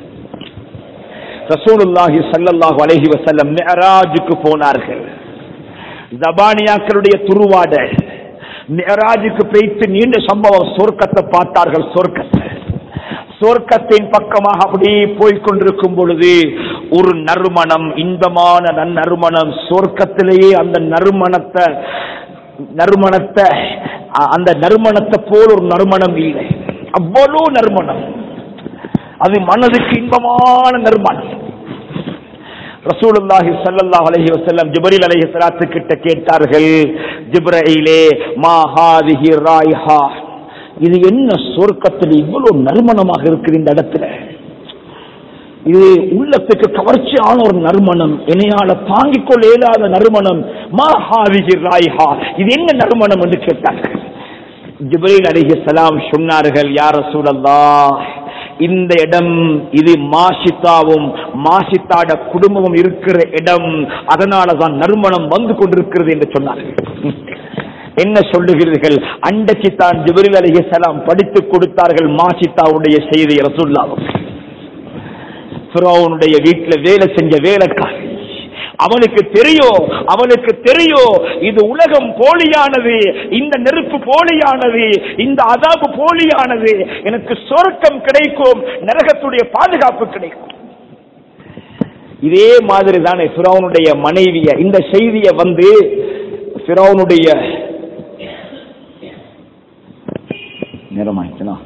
ரசூலுல்லாஹி ஸல்லல்லாஹு அலைஹி வஸல்லம் மிஅராஜுக்கு போனார்கள் ஜபானியாக்களுடைய துருவாட மிஅராஜுக்கு போய்த்து நீண்ட சம்பவம் சொர்க்கத்தை பார்த்தார்கள் சொர்க்கத்தை சொர்க்கத்தின் பக்கமாக அப்படி போய்கொண்டிருக்கும் பொழுது ஒரு நறுமணம் இன்பமான நறுமணம் சொர்க்கத்திலேயே அந்த நறுமணத்தை நறுமணத்தை அ- அந்த நறுமணத்தை போல் ஒரு நறுமணம் இல்லை அவ்வளவு நறுமணம் அது மனதுக்கு இன்பமான நறுமணம் ரசூலுல்லாஹி ஸல்லல்லாஹு அலைஹி வஸல்லம் ஜிப்ரீல் அலைஹி ஸலாத்து கிட்ட கேட்டார்கள் ஜிப்ரீலே மா ஹாதிஹி ராயிஹா இது என்ன சொர்க்கத்தில் இவ்வளவு நறுமணமாக இருக்குது இந்த இடத்துல இது உள்ளத்துக்கு கவர்ச்சியான ஒரு நறுமணம் என்னையால தாங்கிக் கொள்ள இயலாத நறுமணம் மா ஹாதிஹி ராயிஹா இது என்ன நறுமணம் என்று கேட்டார்கள் ஜிப்ரீல் அலைஹிஸ்ஸலாம் சொன்னார்கள் யார் ரசூலல்லாஹ் இந்த இடம் இது மாஷித்தாவும் மாஷித்தாட குடும்பமும் இருக்கிற இடம் அதனால தான் நறுமணம் வந்து கொண்டிருக்கிறது என்று சொன்னார்கள் என்ன சொல்லுகிறீர்கள் அண்டைக்கு தான் ஜிப்ரீல் அலைஹிஸ்ஸலாம் படித்துக் கொடுத்தார்கள் மாஷித்தாவுடைய செய்தி ரசூல்லாவும் ஃபிரௌனுடைய வீட்டுல வேலை செஞ்ச வேலைக்காரி அவனுக்கு தெரியும் அவனுக்கு தெரியும் இது உலகம் போலியானது இந்த நெருப்பு போலியானது இந்த அதாபு போலியானது எனக்கு சொர்க்கம் கிடைக்கும் நரகத்துடைய பாதுகாப்பு கிடைக்கும் இதே மாதிரி தானே ஃபிரௌனுடைய மனைவிய இந்த செய்தியை வந்து ஃபிரௌனுடைய நேரமாயிடுச்சுனா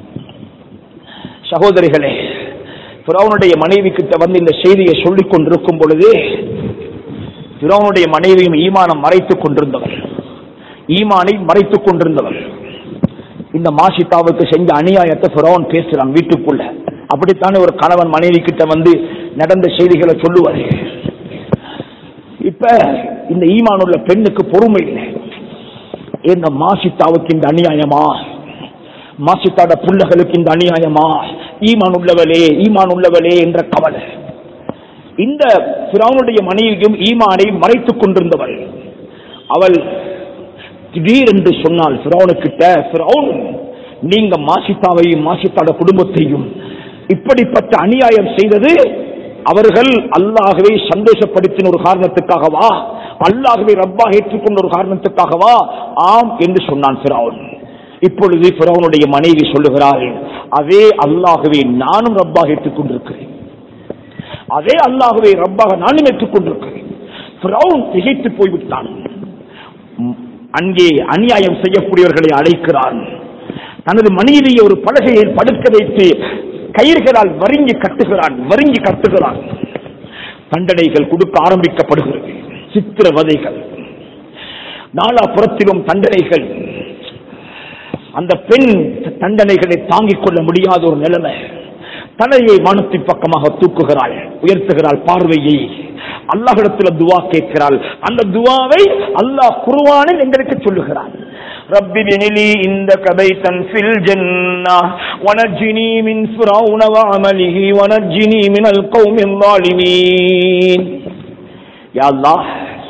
சகோதரிகளே ஃபிரௌனுடைய மனைவி கிட்ட வந்து இந்த செய்தியை சொல்லிக் கொண்டிருக்கும் பொழுது ஃபிரௌனுடைய மனைவியும் ஈமானம் மறைத்துக் கொண்டிருந்தவர் ஈமானை மறைத்துக் கொண்டிருந்தவர் இந்த மாசித்தாவுக்கு செஞ்ச அநியாயத்தை ஃபிரௌன் பேசுறான் வீட்டுக்குள்ள அப்படித்தானே ஒரு கணவன் மனைவி கிட்ட வந்து நடந்த செய்திகளை சொல்லுவார் இப்ப இந்த ஈமான் உள்ள பெண்ணுக்கு பொறுமை இல்லை இந்த மாசித்தாவுக்கு இந்த அநியாயமா மாசித்தாட புள்ளகளுக்கு இந்த அநியாயமா ஈமான் உள்ளவளே ஈமான் உள்ளவளே என்ற கவலை இந்த பிராவுனுடைய மனைவியும் ஈமானை மறைத்துக் கொண்டிருந்தவள் அவள் திடீரென்று சொன்னால் பிராவுனுக்கிட்ட பிராவுன் நீங்க மாசித்தாவையும் மாசித்தாட குடும்பத்தையும் இப்படிப்பட்ட அநியாயம் செய்தது அவர்கள் அல்லாகவே சந்தோஷப்படுத்தின ஒரு காரணத்துக்காகவா அல்லாகவே ரப்பாக ஏற்றுக்கொண்ட ஒரு காரணத்துக்காகவா ஆம் என்று சொன்னான் பிராவுன் இப்பொழுது பிறவனுடைய மனைவி சொல்லுகிறாள் அதே அல்லாகவே நானும் ரப்பாக ஏற்றுக்கொண்டிருக்கிறேன் அதே அல்லாகவே ரப்பாக நானும் ஏற்றுக்கொண்டிருக்கிறேன் பிறவுன் திகைத்து போய்விட்டான் ம், அங்கே அநியாயம் செய்யக்கூடியவர்களை அழைக்கிறான் தனது மனைவியை ஒரு பலகையில் படுக்க வைத்து கயிர்களால் வரிங்கி கட்டுகிறான் வரிங்கி கட்டுகிறான் தண்டனைகள் கொடுக்க ஆரம்பிக்கப்படுகிறது சித்திரவதைகள் நாலாபுறத்திலும் தண்டனைகள் அந்த பெண் தண்டனைகளை தாங்கிக் கொள்ள முடியாத ஒரு நிலைமை தலையை வானத்தின் பக்கமாக தூக்குகிறாள் உயர்த்துகிறாள் பார்வையை அல்லாஹிடத்தில் துவா கேட்கிறாள் அந்த துவாவை அல்லாஹ் குருவானில் எங்களுக்கு சொல்லுகிறான் رب ابن لي عندك بيتا في الجنة ونجني من فرعون وعمله ونجني من القوم الظالمين يا الله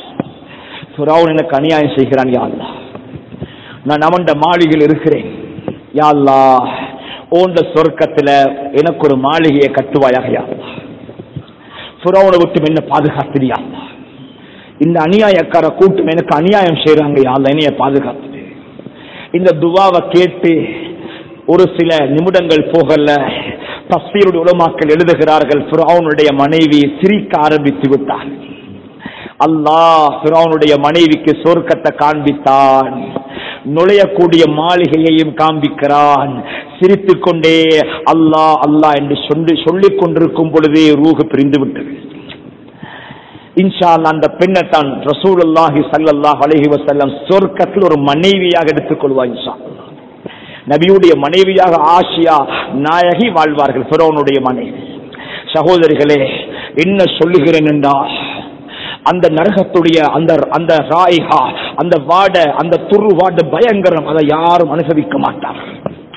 فرعون எனக்கு அநியாயம் செய்கிறான் யா அல்லாஹ் நான் அவன்ட மாளிகையில் இருக்கிறேன் யா அல்லாஹ் ஓண்ட சொர்க்கத்துல எனக்கு ஒரு மாளிகையை கட்டுவாயாக யா அல்லாஹ் புறவனை விட்டு என்ன பாதுகாத்துறியா அல்லாஹ் இந்த அநியாயக்கார கூட்டம் எனக்கு அநியாயம் செய்யறாங்க யா அல்லாஹ் என்னைய பாதுகாத்துடு இந்த துவாவை கேட்டு ஒரு சில நிமிடங்கள் போகல தஸ்தீருடைய உலமாக்கள் எழுதுகிறார்கள் ஃபிரௌனுடைய மனைவி சிரிக்க ஆரம்பித்து விட்டார் அல்லாஹ் ஃபிரௌனுடைய மனைவிக்கு சொர்க்கத்தை காண்பித்தான் நுழையக்கூடிய மாளிகையையும் காண்பிக்கிறான் சிரித்துக் கொண்டே அல்லாஹ் அல்லாஹ் என்று சொல்லி சொல்லிக் கொண்டிருக்கும் பொழுதே ரூஹு பிரிந்து விட்டது இன்ஷா அல்லாஹ் அந்த பெண்ணை தான் ரசூலுல்லாஹி ஸல்லல்லாஹு அலைஹி வஸல்லம் சொர்க்கத்தில் ஒரு மனைவியாக எடுத்துக் கொள்வார் இன்ஷா அல்லாஹ். நபியுடைய மனைவியாக ஆசியா நாயகி வாழ்வார்கள் பிறவனுடைய மனைவி சகோதரிகளே என்ன சொல்லுகிறேன் என்றால் அந்த நரகத்துடைய அந்த அந்த ராய்கா அந்த வாட அந்த துரு வாட பயங்கரம் அதை யாரும் அனுபவிக்க மாட்டார்கள்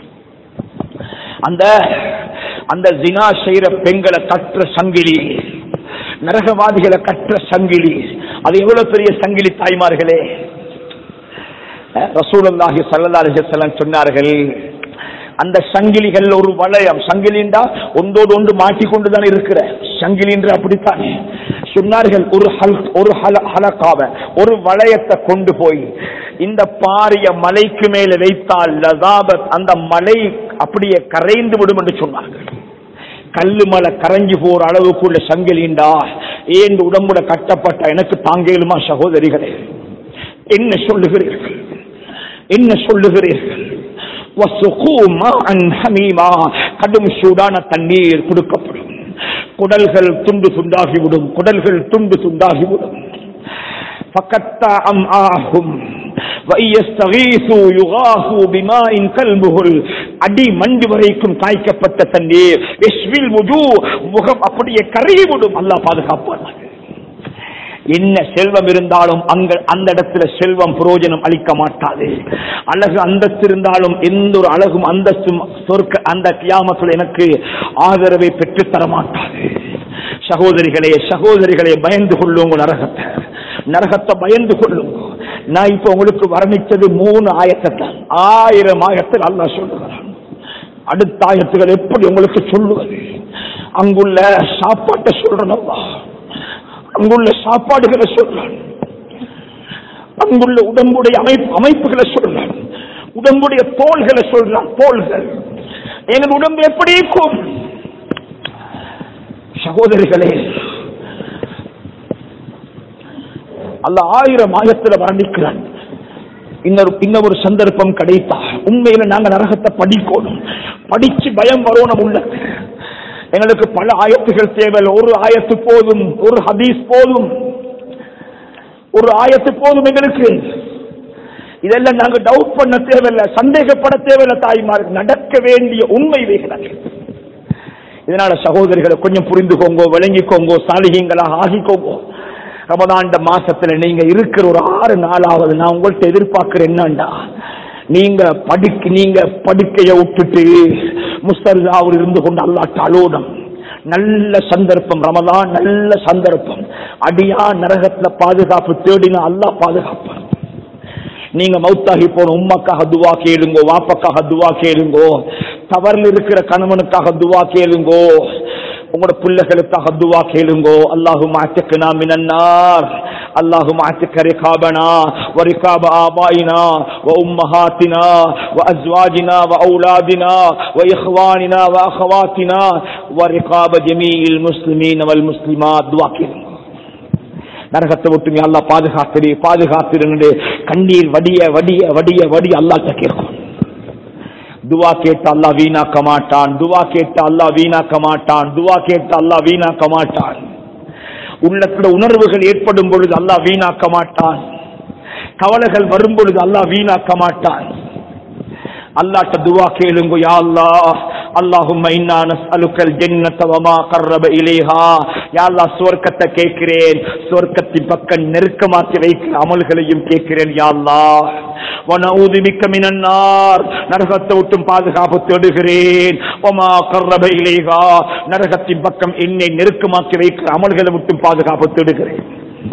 அந்த அந்த ஜினா செய்யற பெண்களை கற்ற சங்கிலி நரகவாதிகளை கற்ற சங்கிலி அது எவ்வளவு பெரிய சங்கிலி தாய்மார்களே ரசூலுல்லாஹி ஸல்லல்லாஹு அலைஹி வஸல்லம் சொன்னார்கள் அந்த சங்கிலிகள் ஒரு வளையம் சங்கிலிண்டா ஒன்றோடு ஒன்று மாட்டிக்கொண்டுதான் இருக்கிற சங்கிலின்ற அப்படித்தான் சொன்னார்கள் ஒரு ஹல் ஒரு ஹல ஹலக்காவ ஒரு வளையத்தை கொண்டு போய் இந்த பாரிய மலைக்கு மேல வைத்தால் லதாபத் அந்த மலை அப்படியே கரைந்து விடும் என்று சொன்னார்கள் கல்லு மலை கரைஞ்சு போற அளவுக்குள்ள சங்கிலிண்டா ஏன் உடம்புல கட்டப்பட்ட எனக்கு தாங்கலுமா சகோதரிகளே என்ன சொல்லுகிறீர்கள் என்ன சொல்லுகிறீர்கள் வசுகு மாஅன் ஹமீமா. கடும் சூடான தண்ணீர் கொடுக்கப்படும் குடல்கள் துண்டு துண்டாகிவிடும் குடல்கள் துண்டு துண்டாகிவிடும் فقطع أمعاءهم وإن يستغيثوا يغاثوا بماء كالمهل அடி மண்டி வரைக்கும் காய்க்கப்பட்ட தண்ணீர் எஸ்வில் முஜு முகம் அப்படியே கரைவிடும் அல்லாஹ் பாதுகாப்பான் என்ன செல்வம் இருந்தாலும் அங்க அந்த இடத்துல செல்வம் பிரயோஜனம் அளிக்க மாட்டாது அழகு அந்தஸ்து இருந்தாலும் எந்த ஒரு அழகும் அந்தஸ்தும் சொர்க்க அந்த கியாமத்தில் எனக்கு ஆதரவை பெற்று தர மாட்டாது சகோதரிகளே சகோதரிகளே பயந்து கொள்ளுங்க நரகத்தை நரகத்தை பயந்து கொள்ளுங்க நான் இப்ப உங்களுக்கு வர்ணித்தது மூணு ஆயத்தை தான் ஆயிரம் ஆயத்தில் அல்லாஹ் சொல்லுகிறான் அடுத்த ஆயத்துகள் எப்படி உங்களுக்கு சொல்லுவது அங்குள்ள சாப்பாட்டை சொல்றேன் அல்லாஹ் அங்குள்ள சாப்பாடுகளை சொல்றான் அங்குள்ள உடம்புடைய அமைப்பு அமைப்புகளை சொல்றான் உடம்புடைய தோள்களை சொல்றான் தோள்கள் எங்கள் உடம்பு எப்படி இருக்கும் சகோதரிகளே அல்ல ஆயிரம் ஆயிரத்துல வர்ணிக்கிறான் இன்னொரு இன்னொரு சந்தர்ப்பம் கிடைத்தா உண்மையில நாங்க நரகத்தை படிக்கணும் படிச்சு பயம் வரணும் உள்ள எங்களுக்கு பல ஆயத்துகள் தேவை ஒரு ஆயத்து போதும் ஒரு ஹதீஸ் போதும் ஒரு ஆயத்து போதும் எங்களுக்கு இதெல்லாம் நாங்க டவுட் பண்ண தேவையில்லை சந்தேகப்பட தேவையில்லை தாய்மார் நடக்க வேண்டிய உண்மை வைக்கிறாங்க இதனால சகோதரிகளை கொஞ்சம் புரிந்துக்கோங்க விளங்கிக்கோங்க சாலிகங்களாக ஆகிக்கோங்க ரமதாண்ட மாசத்துல நீங்க இருக்கிற ஒரு ஆறு நாளாவது நான் உங்கள்ட்ட எதிர்பார்க்கிறேன் என்னண்டா நீங்க படிக்க நீங்க படுக்கைய விட்டுட்டு முஸ்தர்ஜாவில் இருந்து கொண்டு அல்லாட்ட அலோடம் நல்ல சந்தர்ப்பம் ரமதான் நல்ல சந்தர்ப்பம் அடியா நரகத்துல பாதுகாப்பு தேடினா அல்லாஹ் பாதுகாப்பான் நீங்க மௌத்தாகி போன உம்மக்காக துவா கேளுங்கோ வாப்பக்காக துவா கேளுங்கோ தவறில் இருக்கிற கணவனுக்காக துவா கேளுங்கோ உங்களோட பிள்ளைகளுக்காக துவா கேளுங்கோ அல்லாஹு மாத்தக்குனா மினன்னார் اللهم اعتق رقابنا ورقاب آبائنا وأمهاتنا وأزواجنا وأولادنا وإخواننا وأخواتنا ورقاب جميع المسلمين والمسلمات دعا கேளுங்க நரகத்தை விட்டு நீ அல்லாஹ் பாதுகாத்திரு பாதுகாத்திரு கண்ணீர் வடிய வடிய வடிய வடிய அல்லாஹ்ட்ட கேட்கும் துவா கேட்டு அல்லாஹ் வீணாக்க மாட்டான் துவா கேட்டு அல்லாஹ் வீணாக்க மாட்டான் துவா கேட்டு அல்லாஹ் வீணாக்க மாட்டான் உள்ளத்துல உணர்வுகள் ஏற்படும் பொழுது அல்லாஹ் வீணாக்க மாட்டான் கவலைகள் வரும் பொழுது அல்லாஹ் வீணாக்க மாட்டான் அல்லாட்ட துவா கேளுங்க யா அல்லாஹ் அல்லாஹும்ம இன்னா நஸ்அலுக்கல் ஜன்னத வமா கர்ரப இலைஹா யா அல்லாஹ் சுவர்க்கத்தை கேட்கிறேன் சுவர்க்கத்தின் பக்கம் நெருக்கமாக்கி வைக்கிற அமல்களையும் கேட்கிறேன் யா அல்லாஹ் வனஊது பிக்க மினன் நார் நரகத்தை விட்டும் பாதுகாப்பு தேடுகிறேன் வமா கர்ரப இலைஹா நரகத்தின் பக்கம் என்னை நெருக்கமாக்கி வைக்கிற அமல்களை விட்டும் பாதுகாப்பு தேடுகிறேன்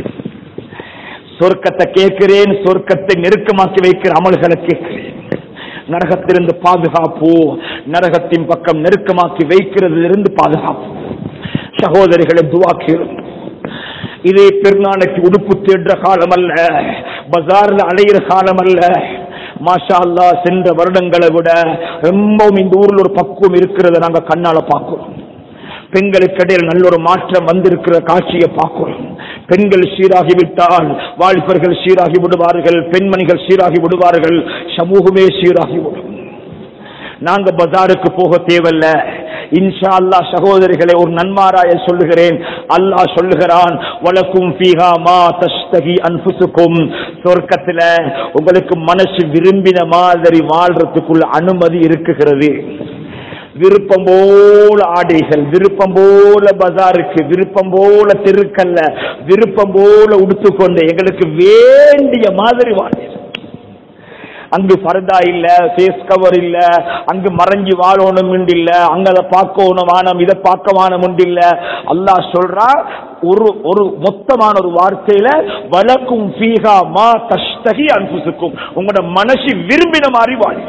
சொர்க்கத்தை கேட்கிறேன் சொர்க்கத்தை நெருக்கமாக்கி வைக்கிற அமல்களை கேட்கிறேன் நரகத்திலிருந்து பாதுகாப்பு நரகத்தின் பக்கம் நெருக்கமாக்கி வைக்கிறதிலிருந்து பாதுகாப்பு சகோதரிகளை துவா கேளும் இதே பெருநாளைக்கு உடுப்பு தேடுற காலம் அல்ல பஜார்ல அலையிற காலம் அல்ல மாஷா அல்லா சென்ற வருடங்களை விட ரொம்பவும் இந்த ஊர்ல ஒரு பக்குவம் இருக்கிறத நாங்க கண்ணால பார்க்கிறோம் பெண்களுக்கு இடையில் நல்ல ஒரு மாற்றம் வந்திருக்கிற காட்சியை பார்க்கிறோம் பெண்கள் சீராகி விட்டால் வாலிபர்கள் சீராகி விடுவார்கள் பெண்மணிகள் சீராகி விடுவார்கள் சமூகமே சீராகிவிடும் நாங்க பஜாருக்கு போக தேவையில்ல இன்ஷா அல்லாஹ் சகோதரிகளை ஒரு நன்மாராய சொல்லுகிறேன் அல்லாஹ் சொல்லுகிறான் வலக்கும் ஃபீஹா மா தஸ்தகி அன்ஃபுசுக்கும் சொர்க்கத்துல உங்களுக்கு மனசு விரும்பின மாதிரி வாழ்றதுக்குள்ள அனுமதி இருக்குகிறது விருப்பம் போல ஆடைகள் விருப்பம் போல பஜாருக்கு விருப்பம் போல தெருக்கல்ல விருப்பம் போல உடுத்துக்கொண்டு எங்களுக்கு வேண்டிய மாதிரி வாழ் அங்கு பர்தா இல்ல ஃபேஸ் கவர் இல்ல அங்கு மறைஞ்சு வாழணும் இல்ல அங்க அதை பார்க்கணும் வானம் இதை பார்க்க வானம் இல்ல அல்லாஹ் சொல்றா ஒரு ஒரு மொத்தமான ஒரு வார்த்தையில வழக்கும் ஃபீகா மா தஷ்தகி அன்புசுக்கும் உங்களோட மனசு விரும்பின மாதிரி வாழும்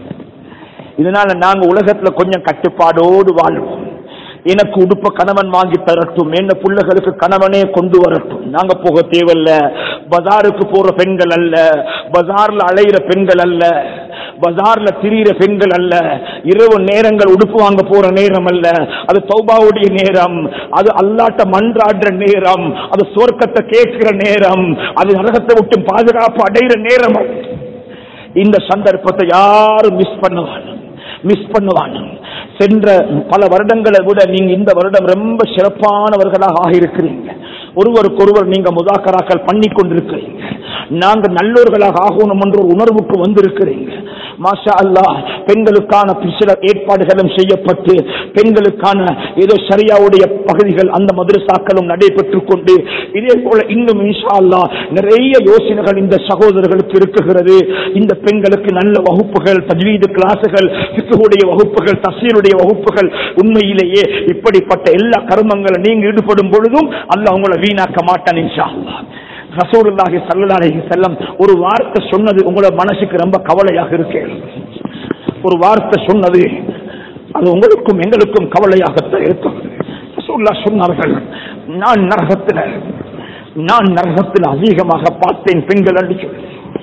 இதனால நாங்க உலகத்துல கொஞ்சம் கட்டுப்பாடோடு வாழ்வோம் எனக்கு உடுப்ப கணவன் வாங்கி தரட்டும் என்ன பிள்ளைகளுக்கு கணவனே கொண்டு வரட்டும் நாங்க போக தேவையில்ல பஜாருக்கு போற பெண்கள் அல்ல பஜார்ல அலையிற பெண்கள் அல்ல பஜார்ல திரியிற பெண்கள் அல்ல இரவு நேரங்கள் உடுப்பு வாங்க போற நேரம் அல்ல அது தௌபாவுடைய நேரம் அது அல்லாட்ட மன்றாடுற நேரம் அது சொர்க்கத்தை கேட்கிற நேரம் அது நரகத்தை விட்டு பாதுகாப்பு அடைகிற நேரம் இந்த சந்தர்ப்பத்தை யாரும் மிஸ் பண்ணுவாங்க மிஸ் பண்ணுவாங்க சென்ற பல வருடங்களை விட நீங்க இந்த வருடம் ரொம்ப சிறப்பானவர்களாக ஆகியிருக்கிறீங்க ஒருவருக்கொருவர் நீங்க முதாக்கராக்கள் பண்ணி கொண்டிருக்கிறீங்க நாங்க நல்லோர்களாக ஆகணும் என்ற ஒரு உணர்வுக்கு வந்திருக்கிறீங்க மாஷா அல்லாஹ் பெண்களுக்கான சில ஏற்பாடுகளும் செய்யப்பட்டு பெண்களுக்கான ஏதோ சரியாவுடைய பகுதிகள் அந்த மதுரசாக்களும் நடைபெற்றுக் கொண்டு இதே போல இன்னும் இன்ஷா அல்லாஹ் நிறைய யோசனைகள் இந்த சகோதரர்களுக்கு இருக்குகிறது இந்த பெண்களுக்கு நல்ல வகுப்புகள் தஜ்வீது கிளாஸுகள் சித்துடைய வகுப்புகள் தசீருடைய வகுப்புகள் உண்மையிலேயே இப்படிப்பட்ட எல்லா கர்மங்களும் நீங்க ஈடுபடும் பொழுதும் அல்லாஹ் உங்களை வீணாக்க மாட்டான் இன்ஷா அல்லாஹ் ரசூலுல்லாஹி ஸல்லல்லாஹு அலைஹி வஸல்லம் ஒரு வார்த்தை சொன்னது உங்களோட மனசுக்கு ரொம்ப கவலையாக இருக்கு ஒரு வார்த்தை சொன்னது அது உங்களுக்கும் எங்களுக்கும் கவலையாகத்தான் இருக்கும் ரசூலுல்லாஹ் சொன்னார்கள் நான் நரகத்தில் நான் நரகத்தில் அதிகமாக பார்த்தேன் பெண்கள் என்று சொல்லி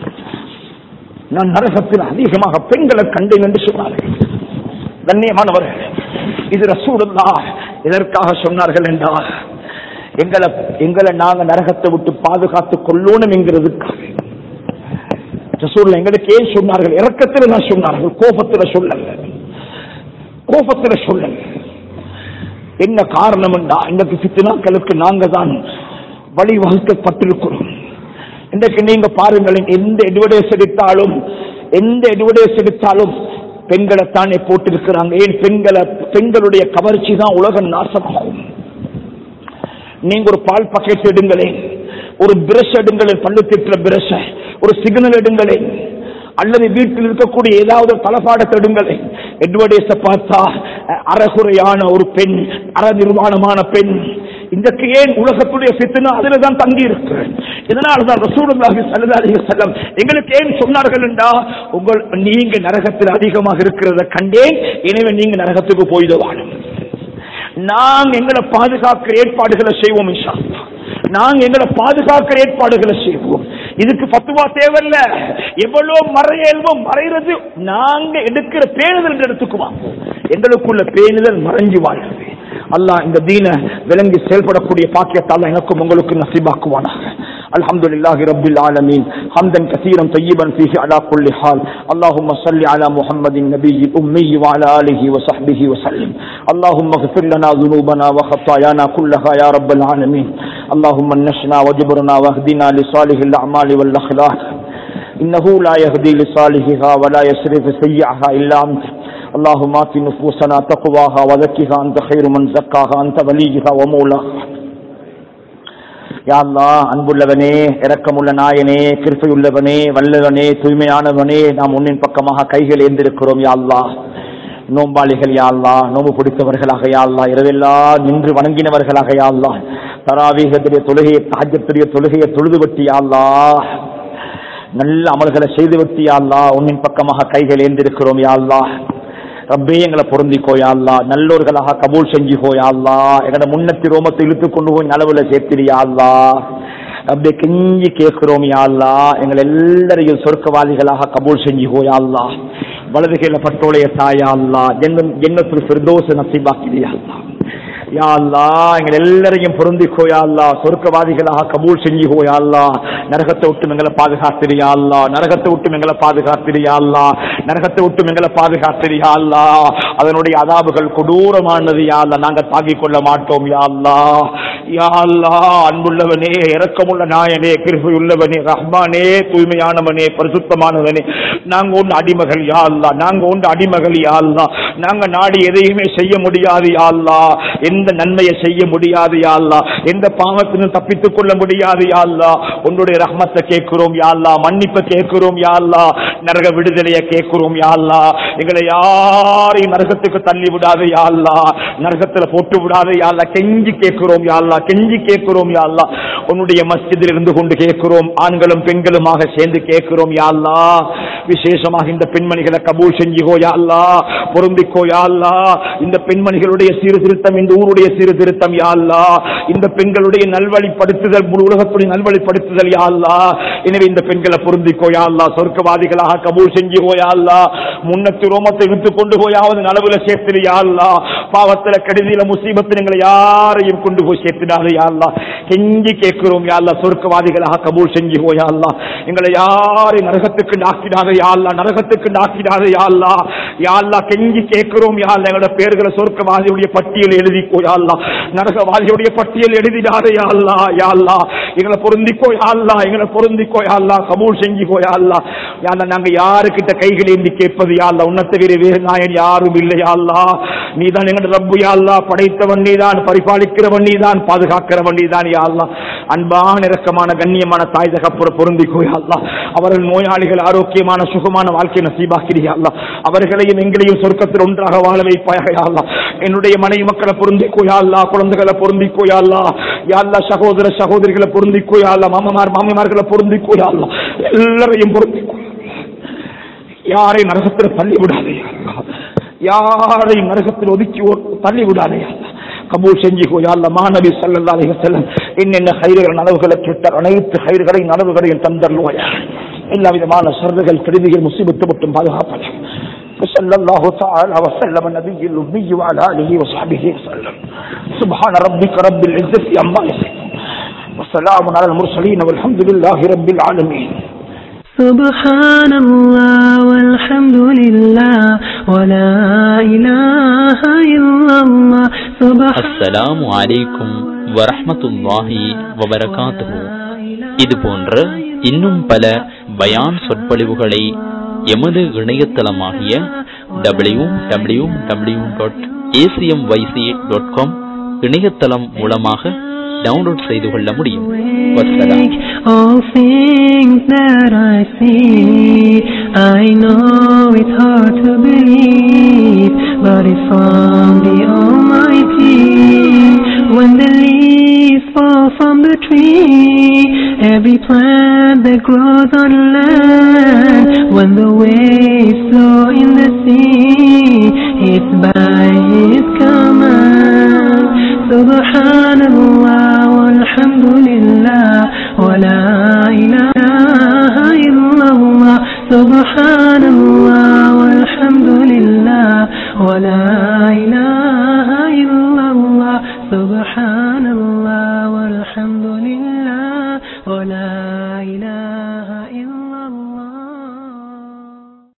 நான் நரகத்தில் அதிகமாக பெண்களை கண்டேன் என்று சொன்னார்கள் கண்ணியமானவர்கள் இது ரசூலுல்லா எதற்காக சொன்னார்கள் என்றால் எங்களை எங்களை நாங்க நரகத்தை விட்டு பாதுகாத்துக் கொள்ளணும் என்கிறதுக்காக ரசூல்ல எங்களுக்கு ஏன் சொன்னார்கள் இறக்கத்தில் நான் சொன்னார்கள் கோபத்தில் சொல்லல கோபத்தில் சொல்லல என்ன காரணம் என்றா இன்றைக்கு சித்தினாக்களுக்கு நாங்க தான் வழிவகுக்கப்பட்டிருக்கிறோம் இன்றைக்கு நீங்க பாருங்களேன் எந்த எட்வர்டைஸ் எடுத்தாலும் எந்த எட்வர்டைஸ் எடுத்தாலும் பெண்களை தானே போட்டிருக்கிறாங்க ஏன் பெண்களை பெண்களுடைய கவர்ச்சி தான் உலகம் நாசமாகும் நீங்க ஒரு பால் பக்கெட் எடுங்களேன் ஒரு பிரஷ் எடுங்களேன் பல்லு திட்டுற பிரஷ ஒரு சிக்னல் எடுங்களேன் அல்லது வீட்டில் இருக்கக்கூடிய ஏதாவது தலப்பாடத்தை எடுங்களேன் எட்வர்டைஸ பார்த்தா அஹ், அறகுறையான ஒரு பெண் அற நிர்வாணமான பெண் இதற்கு ஏன் உலகத்துடைய சித்தனா அதில் தான் தங்கி இருக்கு இதனால்தான் ரசூலுல்லாஹி ஸல்லல்லாஹு அலைஹி வஸல்லம் எங்களுக்கு ஏன் சொன்னார்கள் என்றா உங்கள் நீங்க நரகத்தில் அதிகமாக இருக்கிறத கண்டேன் எனவே நீங்க நரகத்துக்கு போய்டுவாங்க நாங்க எங்களை பாதுகாக்கிற ஏற்பாடுகளை செய்வோம் இன்ஷா அல்லாஹ். நாங்க எங்களை பாதுகாக்கிற ஏற்பாடுகளை செய்வோம் இதுக்கு பத்துவா தேவையில்ல எவ்வளவு மறையல்வோ மறைறது நாங்க எடுக்கிற பேணுதல் என்று எடுத்துக்குவோம் எங்களுக்குள்ள பேணுதல் மறைஞ்சு வாழ்றது அல்லாஹ் இந்த தீன விளங்கி செயல்படக்கூடிய பாக்கியத்தால் எனக்கும் உங்களுக்கு நசீபாக்குவானாக الحمد لله رب العالمين حمدا كثيرا طيبا فيه على كل حال اللهم صل على محمد النبي الأمي وعلى آله وصحبه وسلم اللهم اغفر لنا ذنوبنا وخطايانا كلها يا رب العالمين اللهم نشنا وجبرنا واهدنا لصالح الأعمال والأخلاق إنه لا يهدي لصالحها ولا يصرف سيئها إلا أنت اللهم آت نفوسنا تقواها وزكها أنت خير من زكاها أنت وليها ومولاها யா அல்லாஹ் அன்புள்ளவனே இரக்கமுள்ள நாயனே கிருப்பையுள்ளவனே வல்லவனே தூய்மையானவனே நாம் உன்னின் பக்கமாக கைகள் ஏந்திருக்கிறோம் யா அல்லாஹ் நோம்பாளிகள் யா அல்லாஹ் நோம்பு பிடித்தவர்களாக யா அல்லாஹ் இரவெல்லாம் நின்று வணங்கினவர்களாக யா அல்லாஹ் தராவீகத்துடைய தொழுகையை தாஜத்துடைய தொழுகையை தொழுது விட்டு யா அல்லாஹ் நல்ல அமல்களை செய்து விட்டு யா அல்லாஹ் உன்னின் பக்கமாக கைகள் ஏந்திருக்கிறோம் யா அல்லாஹ் ரப்பே எங்களை பொருந்திக்கோ யா அல்லாஹ் நல்லோர்களாக கபூல் செஞ்சுக்கோ யா அல்லாஹ் எங்களை முன்னத்தி ரோமத்தை இழுத்து கொண்டு போய் நலவுல சேர்த்திரியா அல்லாஹ் ரப்பே கெஞ்சி கேட்கிறோம் யா அல்லாஹ் எங்களை எல்லாரையும் சொர்க்கவாதிகளாக கபூல் செஞ்சுக்கோ யா அல்லாஹ் வலது கையில பட்டோலைய தாயா அல்லாஹ் ஜென்ம ஜென்மத்தில் ஃபிர்தோஸ் நசீபாக்கிறியா அல்லாஹ் யா அல்லா எங்கள் எல்லாரையும் பொருந்திக்கோ யா அல்லா சொர்க்கவாதிகளாக கபூல் செஞ்சுக்கோ யா அல்லா நரகத்தை விட்டு எங்களை பாதுகாத்திரியா அல்லா நரகத்தை விட்டு எங்களை பாதுகாத்திரியா அல்லா நரகத்தை விட்டு எங்களை பாதுகாத்திரியா அல்லா அதனுடைய அதாபுகள் கொடூரமானது யா அல்லா நாங்க தாங்கிக் கொள்ள மாட்டோம் யா அல்லா யா அல்லா அன்புள்ளவனே இரக்கமுள்ள நாயனே கிருபையுள்ளவனே ரஹ்மானே தூய்மையானவனே பரிசுத்தமானவனே நாங்க ஒன்று அடிமகள் யா அல்லா நாங்க ஒன்று அடிமகள் யா அல்லா நாங்க நாடி எதையுமே செய்ய முடியாது யா அல்லா எந்த நன்மையை செய்ய முடியாது யா அல்லா எந்த பாவத்திலும் தப்பித்துக் கொள்ள முடியாது யா அல்லா உன்னுடைய ரஹ்மத்தை கேட்கிறோம் யா அல்லா மன்னிப்பை கேட்கிறோம் யா அல்லா நரக விடுதலையை கேட்கிறோம் யா அல்லா எங்களை யாரையும் நரகத்துக்கு தள்ளி விடாது யா அல்லா நரகத்துல போட்டு விடாது யா அல்லா கெஞ்சி கேட்கிறோம் யா அல்லா கெஞ்சி கேட்கிறோம் யா அல்லா உன்னுடைய மஸ்ஜிதில் இருந்து கொண்டு கேட்கிறோம் ஆண்களும் பெண்களுமாக சேர்ந்து கேட்கிறோம் யா அல்லா விசேஷமாக இந்த பெண்மணிகளை கபூல் செஞ்சுகோ யா அல்லா பொருந்திக்கோ யா அல்லா இந்த பெண்மணிகளுடைய சீர்திருத்தம் இந்த ஊருடைய சீர்திருத்தம் யா அல்லா இந்த பெண்களுடைய நல்வழிப்படுத்துதல் முழு உலகத்துடைய நல்வழிப்படுத்துதல் யா அல்லா எனவே இந்த பெண்களை பொருந்திக்கோ யா அல்லா சொர்க்கவாதிகளாக கபூல் செஞ்சுகோ யா அல்லா முன்னத்து ரோமத்தை விட்டு கொண்டு போயாவது நலவுல சேர்த்து யா அல்லா பாவத்துல கெடுதியில முசீபத்தில் எங்களை யாரையும் கொண்டு போய் சேர்த்துடாது யா அல்லா கெஞ்சி கேட்கிறோம் யா அல்லா சொர்க்கவாதிகளாக கபூல் செஞ்சுகோ யா அல்லா எங்களை யாரையும் நரகத்துக்கு நாக்கிடாத யா அல்லா நரகத்துக்கு நாக்கிடாத யா அல்லா யா அல்லா கெஞ்சி கேட்கிறோம் யா அல்லா எங்களோட பேர்களை சொர்க்கவாதியுடைய பட்டியல் எழுதிக்கோ யா அல்லா நரகவாதியுடைய பட்டியல் எழுதிடாத யா அல்லா யா அல்லா எங்களை பொருந்திக்கோ யா அல்லா எங்களை பொருந்திக்கோ யா அல்லா கபூல் செஞ்சுக்கோ யா அல்லா யா அல்லா நாங்க யாருக்கிட்ட கைகள் ஏந்தி கேட்பது யா அல்லா உன்னை தவிர வேறு நாயன் யாரும் இல்லை யா அல்லா நீதான் எங்களோட ரப்பு யா அல்லா படைத்தவன் நீதான் பரிபாலிக்கிறவன் நீதான் பாதுகாக்கிறவன் நீதான் யா அல்லா அன்பான இரக்கமான கண்ணியமான தாய் தகப்புற பொருந்திக்கோ யா அல்லா அவர்கள் நோயாளிகள் ஆரோக்கியமான சுகமான வாழ்க்கை நசீபாக்கிறியா அல்லா அவர்களையும் எங்களையும் சொர்க்கத்தில் ஒன்றாக வாழ வைப்பாயாக யா அல்லா என்னுடைய மனைவி மக்களை பொருந்திக்கோ யா அல்லா குழந்தைகளை பொருந்திக்கோ யா அல்லா யா அல்லா சகோதர சகோதரிகளை பொருந்திக்கோ யா அல்லா மாமமார் மாமிமார்களை பொருந்திக்கோ யா அல்லா எல்லாரையும் பொருந்திக்கோ யாரை நரகத்தில் தள்ளி விடாதே யா அல்லா. யாரையும் நரகத்தில் ஒதுக்கி ஓ- தள்ளி விடாதே யா அல்லா. கபூல் செஞ்சுக்கோ யா அல்லா மாநபி ஸல்லல்லாஹு அலைஹி வஸல்லம் என்னென்ன ஹைர்கள் நனவுகளை கேட்டார் அனைத்து ஹைர்களை நனவுகளையும் தந்தருள்வாயா எல்லா விதமான சர்வர்கள் கருதிகள் முசிபத்து மட்டும் பாதுகாப்பாயா وصلى الله تعالى وسلم النبي الأمي وعلى آله وصحبه وسلم سبحان ربك رب العزة عما يصفون وسلام على المرسلين والحمد لله رب العالمين
سبحان الله والحمد لله ولا إله إلا الله سبحان
அஸ்ஸலாமு அலைக்கும் வரஹ்மத்துல்லாஹி வபரகாத்துஹு இது போன்ற இன்னும் பல பயான் சொற்பொழிவுகளை எமது இணையதளமாகிய W W W dot ACM YC dot com இணையதளம் மூலமாக டவுன்லோட் செய்து கொள்ள முடியும் வஸ்ஸலாம்
All things that I see, I know it's hard to believe, but it's from the Almighty. When the leaves fall from the tree, every plant that grows on land, when the waves flow in the sea, it's by His command. سبحان الله والحمد لله ولا إله إلا الله سبحان الله والحمد لله ولا إله إلا الله سبحان الله والحمد لله ولا